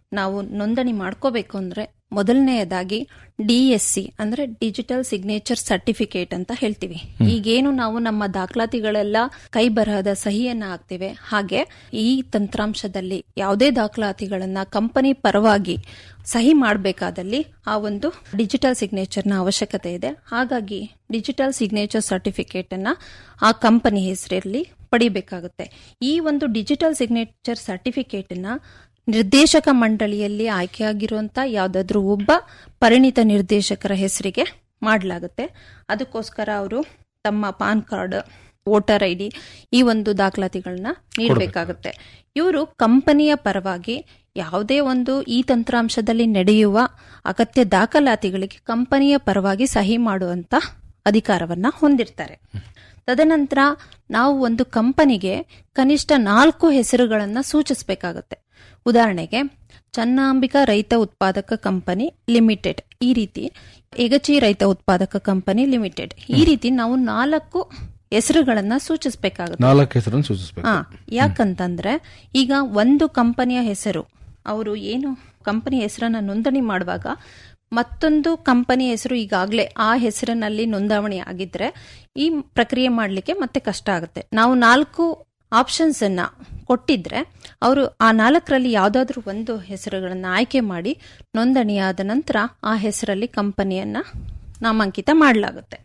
ನಾವು ನೋಂದಣಿ ಮಾಡ್ಕೋಬೇಕು ಅಂದ್ರೆ ಮೊದಲನೆಯದಾಗಿ ಡಿ ಎಸ್ ಸಿ ಅಂದ್ರೆ ಡಿಜಿಟಲ್ ಸಿಗ್ನೇಚರ್ ಸರ್ಟಿಫಿಕೇಟ್ ಅಂತ ಹೇಳ್ತೀವಿ ಈಗೇನು ನಾವು ನಮ್ಮ ದಾಖಲಾತಿಗಳೆಲ್ಲ ಕೈ ಬರಹದ ಸಹಿಯನ್ನ ಹಾಕ್ತಿವೆ ಹಾಗೆ ಈ ತಂತ್ರಾಂಶದಲ್ಲಿ ಯಾವುದೇ ದಾಖಲಾತಿಗಳನ್ನ ಕಂಪನಿ ಪರವಾಗಿ ಸಹಿ ಮಾಡಬೇಕಾದಲ್ಲಿ ಆ ಒಂದು ಡಿಜಿಟಲ್ ಸಿಗ್ನೇಚರ್ನ ಅವಶ್ಯಕತೆ ಇದೆ ಹಾಗಾಗಿ ಡಿಜಿಟಲ್ ಸಿಗ್ನೇಚರ್ ಸರ್ಟಿಫಿಕೇಟ್ ಅನ್ನ ಆ ಕಂಪನಿ ಹೆಸರಲ್ಲಿ ಪಡಿಬೇಕಾಗುತ್ತೆ ಈ ಒಂದು ಡಿಜಿಟಲ್ ಸಿಗ್ನೇಚರ್ ಸರ್ಟಿಫಿಕೇಟ್ ಅನ್ನ ನಿರ್ದೇಶಕ ಮಂಡಳಿಯಲ್ಲಿ ಆಯ್ಕೆಯಾಗಿರುವಂತ ಯಾವ್ದಾದ್ರು ಒಬ್ಬ ಪರಿಣಿತ ನಿರ್ದೇಶಕರ ಹೆಸರಿಗೆ ಮಾಡಲಾಗುತ್ತೆ ಅದಕ್ಕೋಸ್ಕರ ಅವರು ತಮ್ಮ PAN card voter I D ಈ ಒಂದು ದಾಖಲಾತಿಗಳನ್ನ ನೀಡಬೇಕಾಗುತ್ತೆ ಇವರು ಕಂಪನಿಯ ಪರವಾಗಿ ಯಾವುದೇ ಒಂದು ಈ ತಂತ್ರಾಂಶದಲ್ಲಿ ನಡೆಯುವ ಅಗತ್ಯ ದಾಖಲಾತಿಗಳಿಗೆ ಕಂಪನಿಯ ಪರವಾಗಿ ಸಹಿ ಮಾಡುವಂತ ಅಧಿಕಾರವನ್ನ ಹೊಂದಿರ್ತಾರೆ ತದನಂತರ ನಾವು ಒಂದು ಕಂಪನಿಗೆ ಕನಿಷ್ಠ ನಾಲ್ಕು ಹೆಸರುಗಳನ್ನ ಸೂಚಿಸಬೇಕಾಗುತ್ತೆ ಉದಾಹರಣೆಗೆ ಚನ್ನಾಂಬಿಕಾ ರೈತ ಉತ್ಪಾದಕ ಕಂಪನಿ ಲಿಮಿಟೆಡ್ ಈ ರೀತಿ ಎಗಚಿ ರೈತ ಉತ್ಪಾದಕ ಕಂಪನಿ ಲಿಮಿಟೆಡ್ ಈ ರೀತಿ ನಾವು ನಾಲ್ಕು ಹೆಸರುಗಳನ್ನ ಸೂಚಿಸಬೇಕಾಗುತ್ತೆ ನಾಲ್ಕು ಹೆಸರನ್ನು ಸೂಚಿಸಬೇಕು ಹಾ ಯಾಕಂತಂದ್ರೆ ಈಗ ಒಂದು ಕಂಪನಿಯ ಹೆಸರು ಅವರು ಏನು ಕಂಪನಿ ಹೆಸರನ್ನ ನೋಂದಣಿ ಮಾಡುವಾಗ ಮತ್ತೊಂದು ಕಂಪನಿ ಹೆಸರು ಈಗಾಗಲೇ ಆ ಹೆಸರಿನಲ್ಲಿ ನೋಂದಾವಣಿ ಆಗಿದ್ರೆ ಈ ಪ್ರಕ್ರಿಯೆ ಮಾಡಲಿಕ್ಕೆ ಮತ್ತೆ ಕಷ್ಟ ಆಗುತ್ತೆ ನಾವು ನಾಲ್ಕು ಆಪ್ಷನ್ಸ್ ಅನ್ನ ಕೊಟ್ಟಿದ್ರೆ ಅವರು ಆ ನಾಲ್ಕರಲ್ಲಿ ಯಾವ್ದಾದ್ರು ಒಂದು ಹೆಸರುಗಳನ್ನ ಆಯ್ಕೆ ಮಾಡಿ ನೋಂದಣಿಯಾದ ನಂತರ ಆ ಹೆಸರಲ್ಲಿ ಕಂಪನಿಯನ್ನ ನಾಮಾಂಕಿತ ಮಾಡಲಾಗುತ್ತೆ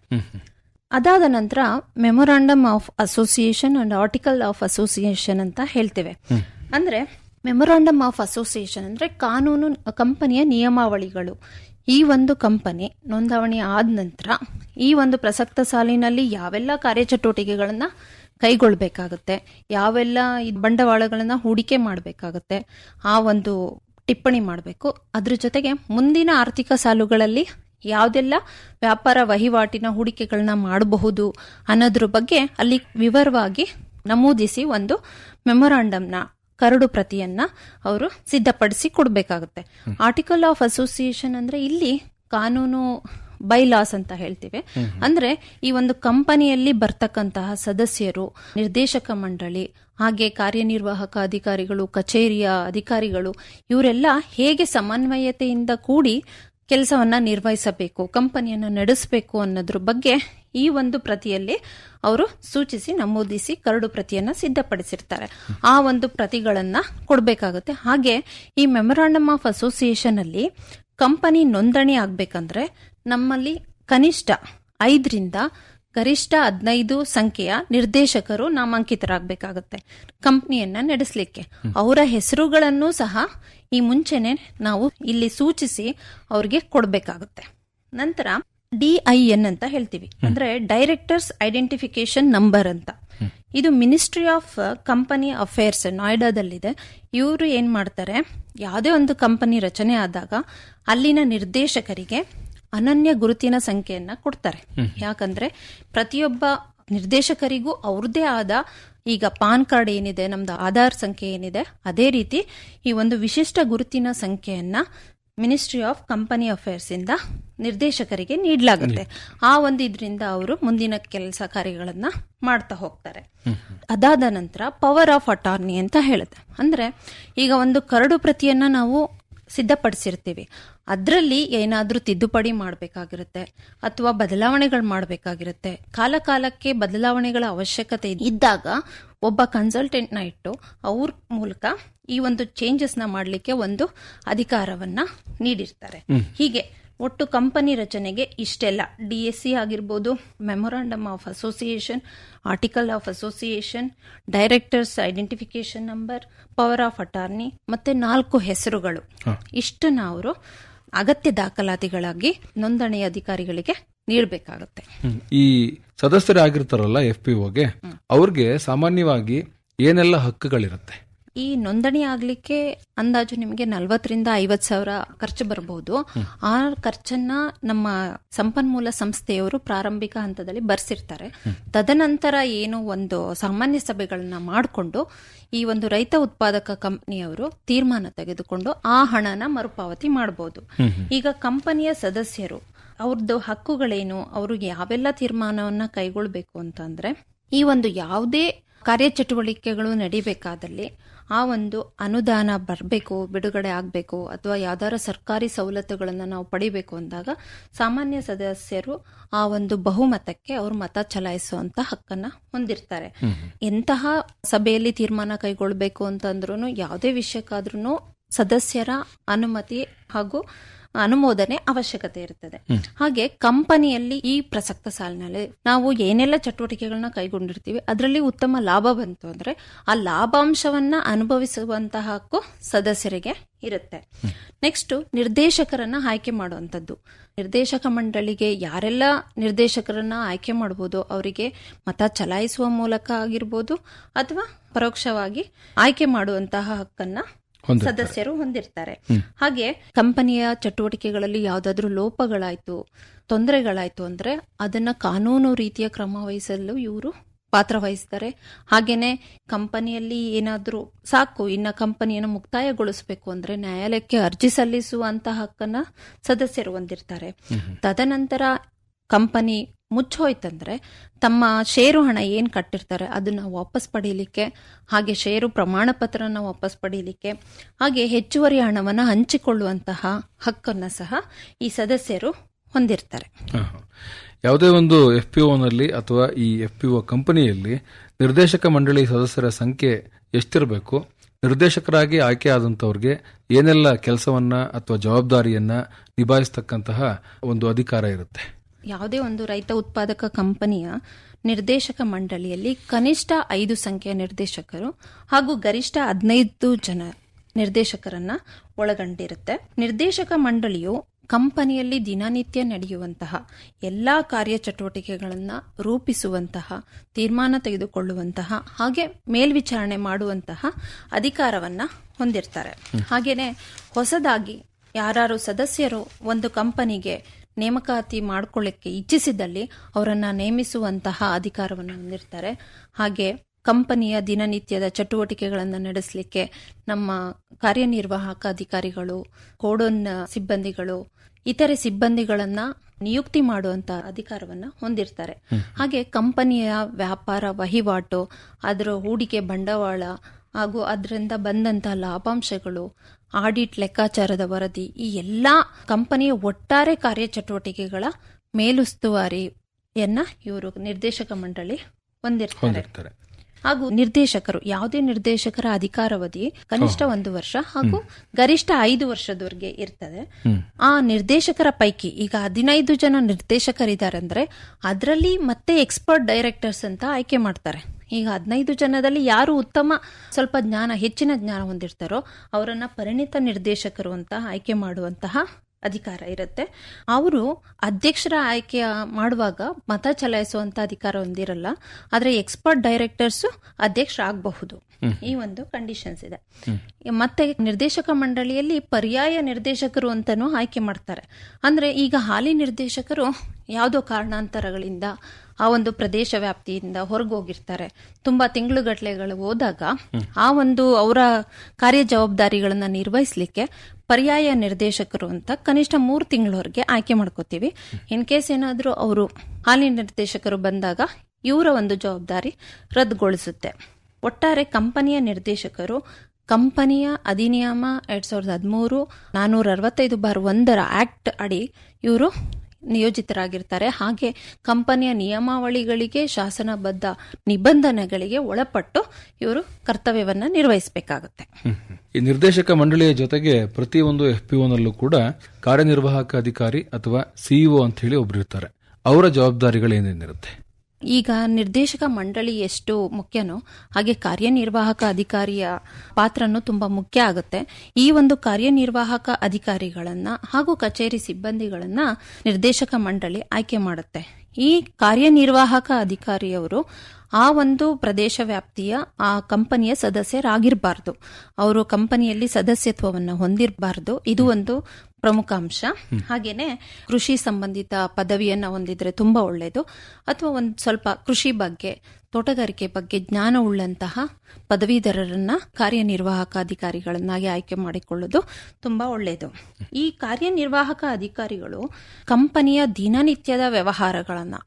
ಅದಾದ ನಂತರ memorandum of association and article of association ಅಂತ ಹೇಳ್ತೇವೆ ಅಂದ್ರೆ ಮೆಮೊರಾಂಡಮ್ ಆಫ್ ಅಸೋಸಿಯೇಷನ್ ಅಂದ್ರೆ ಕಾನೂನು ಕಂಪನಿಯ ನಿಯಮಾವಳಿಗಳು ಈ ಒಂದು ಕಂಪನಿ ನೋಂದಾವಣಿ ಆದ ನಂತರ ಈ ಒಂದು ಪ್ರಸಕ್ತ ಸಾಲಿನಲ್ಲಿ ಯಾವೆಲ್ಲ ಕಾರ್ಯಚಟುವಟಿಕೆಗಳನ್ನ ಕೈಗೊಳ್ಬೇಕಾಗುತ್ತೆ ಯಾವೆಲ್ಲ ಈ ಬಂಡವಾಳಗಳನ್ನ ಹೂಡಿಕೆ ಮಾಡಬೇಕಾಗುತ್ತೆ ಆ ಒಂದು ಟಿಪ್ಪಣಿ ಮಾಡಬೇಕು ಅದ್ರ ಜೊತೆಗೆ ಮುಂದಿನ ಆರ್ಥಿಕ ಸಾಲುಗಳಲ್ಲಿ ಯಾವುದೆಲ್ಲ ವ್ಯಾಪಾರ ವಹಿವಾಟಿನ ಹೂಡಿಕೆಗಳನ್ನ ಮಾಡಬಹುದು ಅನ್ನೋದ್ರ ಬಗ್ಗೆ ಅಲ್ಲಿ ವಿವರವಾಗಿ ನಮೂದಿಸಿ ಒಂದು ಮೆಮೊರಾಂಡಮ್ನ ಕರಡು ಪ್ರತಿಯನ್ನ ಅವರು ಸಿದ್ಧಪಡಿಸಿ ಕೊಡಬೇಕಾಗುತ್ತೆ ಆರ್ಟಿಕಲ್ ಆಫ್ ಅಸೋಸಿಯೇಷನ್ ಅಂದ್ರೆ ಇಲ್ಲಿ ಕಾನೂನು ಬೈಲಾಸ್ ಅಂತ ಹೇಳ್ತೀವಿ ಅಂದ್ರೆ ಈ ಒಂದು ಕಂಪನಿಯಲ್ಲಿ ಬರ್ತಕ್ಕಂತಹ ಸದಸ್ಯರು ನಿರ್ದೇಶಕ ಮಂಡಳಿ ಹಾಗೆ ಕಾರ್ಯನಿರ್ವಾಹಕ ಅಧಿಕಾರಿಗಳು ಕಚೇರಿಯ ಅಧಿಕಾರಿಗಳು ಇವರೆಲ್ಲ ಹೇಗೆ ಸಮನ್ವಯತೆಯಿಂದ ಕೂಡಿ ಕೆಲಸವನ್ನ ನಿರ್ವಹಿಸಬೇಕು ಕಂಪನಿಯನ್ನ ನಡೆಸಬೇಕು ಅನ್ನೋದ್ರ ಬಗ್ಗೆ ಈ ಒಂದು ಪ್ರತಿಯಲ್ಲಿ ಅವರು ಸೂಚಿಸಿ ನಮೂದಿಸಿ ಕರಡು ಪ್ರತಿಯನ್ನ ಸಿದ್ಧಪಡಿಸಿರ್ತಾರೆ ಆ ಒಂದು ಪ್ರತಿಗಳನ್ನ ಕೊಡಬೇಕಾಗುತ್ತೆ ಹಾಗೆ ಈ ಮೆಮೊರಾಂಡಮ್ ಆಫ್ ಅಸೋಸಿಯೇಷನ್ ಅಲ್ಲಿ ಕಂಪನಿ ನೋಂದಣಿ ಆಗ್ಬೇಕಂದ್ರೆ ನಮ್ಮಲ್ಲಿ ಕನಿಷ್ಠ ಐದರಿಂದ ಗರಿಷ್ಠ ಹದಿನೈದು ಸಂಖ್ಯೆಯ ನಿರ್ದೇಶಕರು ನಾಮಾಂಕಿತರಾಗಬೇಕಾಗುತ್ತೆ ಕಂಪನಿಯನ್ನ ನಡೆಸಲಿಕ್ಕೆ ಅವರ ಹೆಸರುಗಳನ್ನು ಸಹ ಈ ಮುಂಚೆನೆ ನಾವು ಇಲ್ಲಿ ಸೂಚಿಸಿ ಅವ್ರಿಗೆ ಕೊಡಬೇಕಾಗುತ್ತೆ ನಂತರ ಡಿಐಎನ್ ಅಂತ ಹೇಳ್ತೀವಿ ಅಂದ್ರೆ ಡೈರೆಕ್ಟರ್ಸ್ ಐಡೆಂಟಿಫಿಕೇಶನ್ ನಂಬರ್ ಅಂತ ಇದು ಮಿನಿಸ್ಟ್ರಿ ಆಫ್ ಕಂಪನಿ ಅಫೇರ್ಸ್ ನೋಯ್ಡಾದಲ್ಲಿದೆ ಇವರು ಏನ್ ಮಾಡ್ತಾರೆ ಯಾವುದೇ ಒಂದು ಕಂಪನಿ ರಚನೆ ಆದಾಗ ಅಲ್ಲಿನ ನಿರ್ದೇಶಕರಿಗೆ ಅನನ್ಯ ಗುರುತಿನ ಸಂಖ್ಯೆಯನ್ನ ಕೊಡ್ತಾರೆ ಯಾಕಂದ್ರೆ ಪ್ರತಿಯೊಬ್ಬ ನಿರ್ದೇಶಕರಿಗೂ ಅವ್ರದ್ದೇ ಆದ ಈಗ ಪಾನ್ ಕಾರ್ಡ್ ಏನಿದೆ ನಮ್ದು ಆಧಾರ್ ಸಂಖ್ಯೆ ಏನಿದೆ ಅದೇ ರೀತಿ ಈ ಒಂದು ವಿಶಿಷ್ಟ ಗುರುತಿನ ಸಂಖ್ಯೆಯನ್ನ ಮಿನಿಸ್ಟ್ರಿ ಆಫ್ ಕಂಪನಿ ಅಫೇರ್ಸ್ ಇಂದ ನಿರ್ದೇಶಕರಿಗೆ ನೀಡಲಾಗುತ್ತೆ ಆ ಒಂದು ಇದರಿಂದ ಅವರು ಮುಂದಿನ ಕೆಲಸ ಕಾರ್ಯಗಳನ್ನ ಮಾಡ್ತಾ ಹೋಗ್ತಾರೆ ಅದಾದ ನಂತರ ಪವರ್ ಆಫ್ ಅಟಾರ್ನಿ ಅಂತ ಹೇಳುತ್ತೆ ಅಂದ್ರೆ ಈಗ ಒಂದು ಕರಡು ಪ್ರತಿಯನ್ನ ನಾವು ಸಿದ್ಧಪಡಿಸಿರ್ತೀವಿ ಅದರಲ್ಲಿ ಏನಾದ್ರೂ ತಿದ್ದುಪಡಿ ಮಾಡಬೇಕಾಗಿರುತ್ತೆ ಅಥವಾ ಬದಲಾವಣೆಗಳು ಮಾಡಬೇಕಾಗಿರುತ್ತೆ ಕಾಲ ಕಾಲಕ್ಕೆ ಬದಲಾವಣೆಗಳ ಅವಶ್ಯಕತೆ ಇದ್ದಾಗ ಒಬ್ಬ ಕನ್ಸಲ್ಟೆಂಟ್ನ ಇಟ್ಟು ಅವ್ರ ಮೂಲಕ ಈ ಒಂದು ಚೇಂಜಸ್ ನ ಮಾಡಲಿಕ್ಕೆ ಒಂದು ಅಧಿಕಾರವನ್ನ ನೀಡಿರ್ತಾರೆ ಹೀಗೆ ಒಟ್ಟು ಕಂಪನಿ ರಚನೆಗೆ ಇಷ್ಟೆಲ್ಲ ಡಿ ಎಸ್ ಸಿ ಆಗಿರ್ಬೋದು memorandum of association article of association directors identification number power of attorney ಮತ್ತೆ ನಾಲ್ಕು ಹೆಸರುಗಳು ಇಷ್ಟನ್ನ ಅವರು ಅಗತ್ಯ ದಾಖಲಾತಿಗಳಾಗಿ ನೋಂದಣಿ ಅಧಿಕಾರಿಗಳಿಗೆ ನೀಡಬೇಕಾಗುತ್ತೆ ಈ ಸದಸ್ಯರಾಗಿರ್ತಾರಲ್ಲ ಎಫ್ ಪಿ ಒಗೆ ಅವ್ರಿಗೆ ಸಾಮಾನ್ಯವಾಗಿ ಏನೆಲ್ಲ ಹಕ್ಕುಗಳಿರುತ್ತೆ ಈ ನೋಂದಣಿ ಆಗ್ಲಿಕ್ಕೆ ಅಂದಾಜು ನಿಮಗೆ ನಲ್ವತ್ತರಿಂದ ಐವತ್ ಸಾವಿರ ಖರ್ಚು ಬರಬಹುದು ಆ ಖರ್ಚನ್ನ ನಮ್ಮ ಸಂಪನ್ಮೂಲ ಸಂಸ್ಥೆಯವರು ಪ್ರಾರಂಭಿಕ ಹಂತದಲ್ಲಿ ಬರ್ಸಿರ್ತಾರೆ ತದನಂತರ ಏನು ಒಂದು ಸಾಮಾನ್ಯ ಸಭೆಗಳನ್ನ ಮಾಡಿಕೊಂಡು ಈ ಒಂದು ರೈತ ಉತ್ಪಾದಕ ಕಂಪನಿಯವರು ತೀರ್ಮಾನ ತೆಗೆದುಕೊಂಡು ಆ ಹಣನ ಮರುಪಾವತಿ ಮಾಡಬಹುದು ಈಗ ಕಂಪನಿಯ ಸದಸ್ಯರು ಅವ್ರದ್ದು ಹಕ್ಕುಗಳೇನು ಅವ್ರಿಗೆ ಯಾವೆಲ್ಲ ತೀರ್ಮಾನವನ್ನ ಕೈಗೊಳ್ಬೇಕು ಅಂತಂದ್ರೆ ಈ ಒಂದು ಯಾವುದೇ ಕಾರ್ಯಚಟುವಟಿಕೆಗಳು ನಡಿಬೇಕಾದಲ್ಲಿ ಆ ಒಂದು ಅನುದಾನ ಬರಬೇಕು ಬಿಡುಗಡೆ ಆಗಬೇಕು ಅಥವಾ ಯಾವ್ದಾರ ಸರ್ಕಾರಿ ಸವಲತ್ತುಗಳನ್ನು ನಾವು ಪಡಿಬೇಕು ಅಂದಾಗ ಸಾಮಾನ್ಯ ಸದಸ್ಯರು ಆ ಒಂದು ಬಹುಮತಕ್ಕೆ ಅವರು ಮತ ಚಲಾಯಿಸುವಂತ ಹಕ್ಕನ್ನ ಹೊಂದಿರ್ತಾರೆ ಎಂತಹ ಸಭೆಯಲ್ಲಿ ತೀರ್ಮಾನ ಕೈಗೊಳ್ಬೇಕು ಅಂತಂದ್ರೂ ಯಾವುದೇ ವಿಷಯಕ್ಕಾದ್ರೂ ಸದಸ್ಯರ ಅನುಮತಿ ಹಾಗೂ ಅನುಮೋದನೆ ಅವಶ್ಯಕತೆ ಇರ್ತದೆ ಹಾಗೆ ಕಂಪನಿಯಲ್ಲಿ ಈ ಪ್ರಸಕ್ತ ಸಾಲಿನಲ್ಲಿ ನಾವು ಏನೆಲ್ಲ ಚಟುವಟಿಕೆಗಳನ್ನ ಕೈಗೊಂಡಿರ್ತೀವಿ ಅದರಲ್ಲಿ ಉತ್ತಮ ಲಾಭ ಬಂತು ಅಂದ್ರೆ ಆ ಲಾಭಾಂಶವನ್ನ ಅನುಭವಿಸುವಂತಹ ಹಕ್ಕು ಸದಸ್ಯರಿಗೆ ಇರುತ್ತೆ ನೆಕ್ಸ್ಟ್ ನಿರ್ದೇಶಕರನ್ನ ಆಯ್ಕೆ ಮಾಡುವಂತದ್ದು ನಿರ್ದೇಶಕ ಮಂಡಳಿಗೆ ಯಾರೆಲ್ಲ ನಿರ್ದೇಶಕರನ್ನ ಆಯ್ಕೆ ಮಾಡಬಹುದು ಅವರಿಗೆ ಮತ ಚಲಾಯಿಸುವ ಮೂಲಕ ಆಗಿರ್ಬೋದು ಅಥವಾ ಪರೋಕ್ಷವಾಗಿ ಆಯ್ಕೆ ಮಾಡುವಂತಹ ಹಕ್ಕನ್ನ ಸದಸ್ಯರು ಹೊಂದಿರ್ತಾರೆ ಹಾಗೆ ಕಂಪನಿಯ ಚಟುವಟಿಕೆಗಳಲ್ಲಿ ಯಾವ್ದಾದ್ರು ಲೋಪಗಳಾಯ್ತು ತೊಂದರೆಗಳಾಯ್ತು ಅಂದ್ರೆ ಅದನ್ನ ಕಾನೂನು ರೀತಿಯ ಕ್ರಮ ವಹಿಸಲು ಇವರು ಪಾತ್ರ ವಹಿಸ್ತಾರೆ ಹಾಗೇನೆ ಕಂಪನಿಯಲ್ಲಿ ಏನಾದ್ರೂ ಸಾಕು ಇನ್ನ ಕಂಪನಿಯನ್ನು ಮುಕ್ತಾಯಗೊಳಿಸಬೇಕು ಅಂದ್ರೆ ನ್ಯಾಯಾಲಯಕ್ಕೆ ಅರ್ಜಿ ಸಲ್ಲಿಸುವಂತಹ ಹಕ್ಕನ್ನ ಸದಸ್ಯರು ಹೊಂದಿರ್ತಾರೆ ತದನಂತರ ಕಂಪನಿ ಮುಚ್ಚೋಯ್ತಂದ್ರೆ ತಮ್ಮ ಷೇರು ಹಣ ಏನ್ ಕಟ್ಟಿರ್ತಾರೆ ಅದನ್ನ ವಾಪಸ್ ಪಡೀಲಿಕ್ಕೆ ಹಾಗೆ ಷೇರು ಪ್ರಮಾಣ ಪತ್ರನ ವಾಪಸ್ ಪಡೀಲಿಕ್ಕೆ ಹಾಗೆ ಹೆಚ್ಚುವರಿ ಹಣವನ್ನ ಹಂಚಿಕೊಳ್ಳುವಂತಹ ಹಕ್ಕನ್ನ ಸಹ ಈ ಸದಸ್ಯರು ಹೊಂದಿರ್ತಾರೆ ಯಾವುದೇ ಒಂದು ಎಫ್ ಪಿ ನಲ್ಲಿ ಅಥವಾ ಈ ಎಫ್ ಪಿ ಒ ಕಂಪನಿಯಲ್ಲಿ ನಿರ್ದೇಶಕ ಮಂಡಳಿ ಸದಸ್ಯರ ಸಂಖ್ಯೆ ಎಷ್ಟಿರಬೇಕು ನಿರ್ದೇಶಕರಾಗಿ ಆಯ್ಕೆ ಆದಂತವ್ರಿಗೆ ಏನೆಲ್ಲ ಕೆಲಸವನ್ನ ಅಥವಾ ಜವಾಬ್ದಾರಿಯನ್ನ ನಿಭಾಯಿಸ್ತಕ್ಕಂತಹ ಒಂದು ಅಧಿಕಾರ ಇರುತ್ತೆ ಯಾವುದೇ ಒಂದು ರೈತ ಉತ್ಪಾದಕ ಕಂಪನಿಯ ನಿರ್ದೇಶಕ ಮಂಡಳಿಯಲ್ಲಿ ಕನಿಷ್ಠ ಐದು ಸಂಖ್ಯೆಯ ನಿರ್ದೇಶಕರು ಹಾಗೂ ಗರಿಷ್ಠ ಹದಿನೈದು ಜನ ನಿರ್ದೇಶಕರನ್ನ ಒಳಗೊಂಡಿರುತ್ತೆ ನಿರ್ದೇಶಕ ಮಂಡಳಿಯು ಕಂಪನಿಯಲ್ಲಿ ದಿನನಿತ್ಯ ನಡೆಯುವಂತಹ ಎಲ್ಲಾ ಕಾರ್ಯಚಟುವಟಿಕೆಗಳನ್ನು ರೂಪಿಸುವಂತಹ ತೀರ್ಮಾನ ತೆಗೆದುಕೊಳ್ಳುವಂತಹ ಹಾಗೆ ಮೇಲ್ವಿಚಾರಣೆ ಮಾಡುವಂತಹ ಅಧಿಕಾರವನ್ನ ಹೊಂದಿರ್ತಾರೆ ಹಾಗೇನೆ ಹೊಸದಾಗಿ ಯಾರು ಸದಸ್ಯರು ಒಂದು ಕಂಪನಿಗೆ ನೇಮಕಾತಿ ಮಾಡ್ಕೊಳ್ಳಿಕ್ಕೆ ಇಚ್ಛಿಸಿದಲ್ಲಿ ಅವರನ್ನ ನೇಮಿಸುವಂತಹ ಅಧಿಕಾರವನ್ನು ಹೊಂದಿರ್ತಾರೆ ಹಾಗೆ ಕಂಪನಿಯ ದಿನನಿತ್ಯದ ಚಟುವಟಿಕೆಗಳನ್ನು ನಡೆಸಲಿಕ್ಕೆ ನಮ್ಮ ಕಾರ್ಯನಿರ್ವಾಹಕ ಅಧಿಕಾರಿಗಳು ಕೋಡೋನ್ ಸಿಬ್ಬಂದಿಗಳು ಇತರೆ ಸಿಬ್ಬಂದಿಗಳನ್ನ ನಿಯುಕ್ತಿ ಮಾಡುವಂತ ಅಧಿಕಾರವನ್ನ ಹೊಂದಿರ್ತಾರೆ ಹಾಗೆ ಕಂಪನಿಯ ವ್ಯಾಪಾರ ವಹಿವಾಟು ಅದರ ಹೂಡಿಕೆ ಬಂಡವಾಳ ಹಾಗೂ ಅದರಿಂದ ಬಂದಂತ ಲಾಭಾಂಶಗಳು ಆಡಿಟ್ ಲೆಕ್ಕಾಚಾರದ ವರದಿ ಈ ಎಲ್ಲಾ ಕಂಪನಿಯ ಒಟ್ಟಾರೆ ಕಾರ್ಯಚಟುವಟಿಕೆಗಳ ಮೇಲುಸ್ತುವಾರಿಯನ್ನ ಇವರು ನಿರ್ದೇಶಕ ಮಂಡಳಿ ಹೊಂದಿರ್ತಾರೆ ಹೊಂದಿರ್ತಾರೆ ಹಾಗೂ ನಿರ್ದೇಶಕರು ಯಾವುದೇ ನಿರ್ದೇಶಕರ ಅಧಿಕಾರಾವಧಿ ಕನಿಷ್ಠ ಒಂದು ವರ್ಷ ಹಾಗೂ ಗರಿಷ್ಠ ಐದು ವರ್ಷದವರೆಗೆ ಇರ್ತದೆ ಆ ನಿರ್ದೇಶಕರ ಪೈಕಿ ಈಗ ಹದಿನೈದು ಜನ ನಿರ್ದೇಶಕರಿದ್ದಾರೆ ಅಂದ್ರೆ ಅದರಲ್ಲಿ ಮತ್ತೆ ಎಕ್ಸ್ಪರ್ಟ್ ಡೈರೆಕ್ಟರ್ಸ್ ಅಂತ ಆಯ್ಕೆ ಮಾಡ್ತಾರೆ ಈಗ ಹದಿನೈದು ಜನದಲ್ಲಿ ಯಾರು ಉತ್ತಮ ಸ್ವಲ್ಪ ಜ್ಞಾನ ಹೆಚ್ಚಿನ ಜ್ಞಾನ ಹೊಂದಿರ್ತಾರೋ ಅವರನ್ನ ಪರಿಣಿತ ನಿರ್ದೇಶಕರು ಅಂತ ಆಯ್ಕೆ ಮಾಡುವಂತಹ ಅಧಿಕಾರ ಇರುತ್ತೆ ಅವರು ಅಧ್ಯಕ್ಷರ ಆಯ್ಕೆ ಮಾಡುವಾಗ ಮತ ಚಲಾಯಿಸುವಂತ ಅಧಿಕಾರ ಹೊಂದಿರಲ್ಲ ಆದ್ರೆ ಎಕ್ಸ್ಪರ್ಟ್ ಡೈರೆಕ್ಟರ್ಸ್ ಅಧ್ಯಕ್ಷರಾಗಬಹುದು ಈ ಒಂದು ಕಂಡೀಷನ್ಸ್ ಇದೆ ಮತ್ತೆ ನಿರ್ದೇಶಕ ಮಂಡಳಿಯಲ್ಲಿ ಪರ್ಯಾಯ ನಿರ್ದೇಶಕರು ಅಂತಾನೂ ಆಯ್ಕೆ ಮಾಡ್ತಾರೆ ಅಂದ್ರೆ ಈಗ ಹಾಲಿ ನಿರ್ದೇಶಕರು ಯಾವುದೋ ಕಾರಣಾಂತರಗಳಿಂದ ಆ ಒಂದು ಪ್ರದೇಶ ವ್ಯಾಪ್ತಿಯಿಂದ ಹೊರಗೆ ಹೋಗಿರ್ತಾರೆ ತುಂಬಾ ತಿಂಗಳುಗಟ್ಲೆಗಳು ಹೋದಾಗ ಆ ಒಂದು ಅವರ ಕಾರ್ಯ ಜವಾಬ್ದಾರಿಗಳನ್ನ ನಿರ್ವಹಿಸಲಿಕ್ಕೆ ಪರ್ಯಾಯ ನಿರ್ದೇಶಕರು ಅಂತ ಕನಿಷ್ಠ ಮೂರು ತಿಂಗಳವರೆಗೆ ಆಯ್ಕೆ ಮಾಡ್ಕೋತೀವಿ ಇನ್ ಕೇಸ್ ಏನಾದರೂ ಅವರು ಹಾಲಿ ನಿರ್ದೇಶಕರು ಬಂದಾಗ ಇವರ ಒಂದು ಜವಾಬ್ದಾರಿ ರದ್ದುಗೊಳಿಸುತ್ತೆ ಒಟ್ಟಾರೆ ಕಂಪನಿಯ ನಿರ್ದೇಶಕರು ಕಂಪನಿಯ ಅಧಿನಿಯಮ ಎರಡ್ ಸಾವಿರದ ಹದಿಮೂರು ನಾನೂರ ಅರವತ್ತೈದು ಬಾರ್ ಒಂದರ ಆಕ್ಟ್ ಅಡಿ ಇವರು ನಿಯೋಜಿತರಾಗಿರ್ತಾರೆ ಹಾಗೆ ಕಂಪನಿಯ ನಿಯಮಾವಳಿಗಳಿಗೆ ಶಾಸನಬದ್ಧ ನಿಬಂಧನೆಗಳಿಗೆ ಒಳಪಟ್ಟು ಇವರು ಕರ್ತವ್ಯವನ್ನ ನಿರ್ವಹಿಸಬೇಕಾಗುತ್ತೆ ಈ ನಿರ್ದೇಶಕ ಮಂಡಳಿಯ ಜೊತೆಗೆ ಪ್ರತಿಯೊಂದು ಎಫ್ ಪಿ ನಲ್ಲೂ ಕೂಡ ಕಾರ್ಯನಿರ್ವಾಹಕ ಅಧಿಕಾರಿ ಅಥವಾ ಸಿಇಒ ಅಂತ ಹೇಳಿ ಒಬ್ರಿರ್ತಾರೆ ಅವರ ಜವಾಬ್ದಾರಿಗಳು ಏನೇನಿರುತ್ತೆ ಈಗ ನಿರ್ದೇಶಕ ಮಂಡಳಿ ಎಷ್ಟು ಮುಖ್ಯನೋ ಹಾಗೆ ಕಾರ್ಯನಿರ್ವಾಹಕ ಅಧಿಕಾರಿಯ ಪಾತ್ರನೂ ತುಂಬಾ ಮುಖ್ಯ ಆಗುತ್ತೆ ಈ ಒಂದು ಕಾರ್ಯನಿರ್ವಾಹಕ ಅಧಿಕಾರಿಗಳನ್ನ ಹಾಗೂ ಕಚೇರಿ ಸಿಬ್ಬಂದಿಗಳನ್ನ ನಿರ್ದೇಶಕ ಮಂಡಳಿ ಆಯ್ಕೆ ಮಾಡುತ್ತೆ ಈ ಕಾರ್ಯನಿರ್ವಾಹಕ ಅಧಿಕಾರಿಯವರು ಆ ಒಂದು ಪ್ರದೇಶ ವ್ಯಾಪ್ತಿಯ ಆ ಕಂಪನಿಯ ಸದಸ್ಯರಾಗಿರಬಾರ್ದು ಅವರು ಕಂಪನಿಯಲ್ಲಿ ಸದಸ್ಯತ್ವವನ್ನು ಹೊಂದಿರಬಾರ್ದು ಇದು ಒಂದು ಪ್ರಮುಖ ಅಂಶ ಹಾಗೇನೆ ಕೃಷಿ ಸಂಬಂಧಿತ ಪದವಿಯನ್ನ ಹೊಂದಿದ್ರೆ ತುಂಬಾ ಒಳ್ಳೆಯದು ಅಥವಾ ಒಂದು ಸ್ವಲ್ಪ ಕೃಷಿ ಬಗ್ಗೆ ತೋಟಗಾರಿಕೆ ಬಗ್ಗೆ ಜ್ಞಾನ ಉಳ್ಳಂತಹ ಪದವೀಧರರನ್ನ ಕಾರ್ಯನಿರ್ವಾಹಕ ಅಧಿಕಾರಿಗಳನ್ನಾಗಿ ಆಯ್ಕೆ ಮಾಡಿಕೊಳ್ಳೋದು ತುಂಬಾ ಒಳ್ಳೆಯದು ಈ ಕಾರ್ಯನಿರ್ವಾಹಕ ಅಧಿಕಾರಿಗಳು ಕಂಪನಿಯ ದಿನನಿತ್ಯದ ವ್ಯವಹಾರಗಳನ್ನ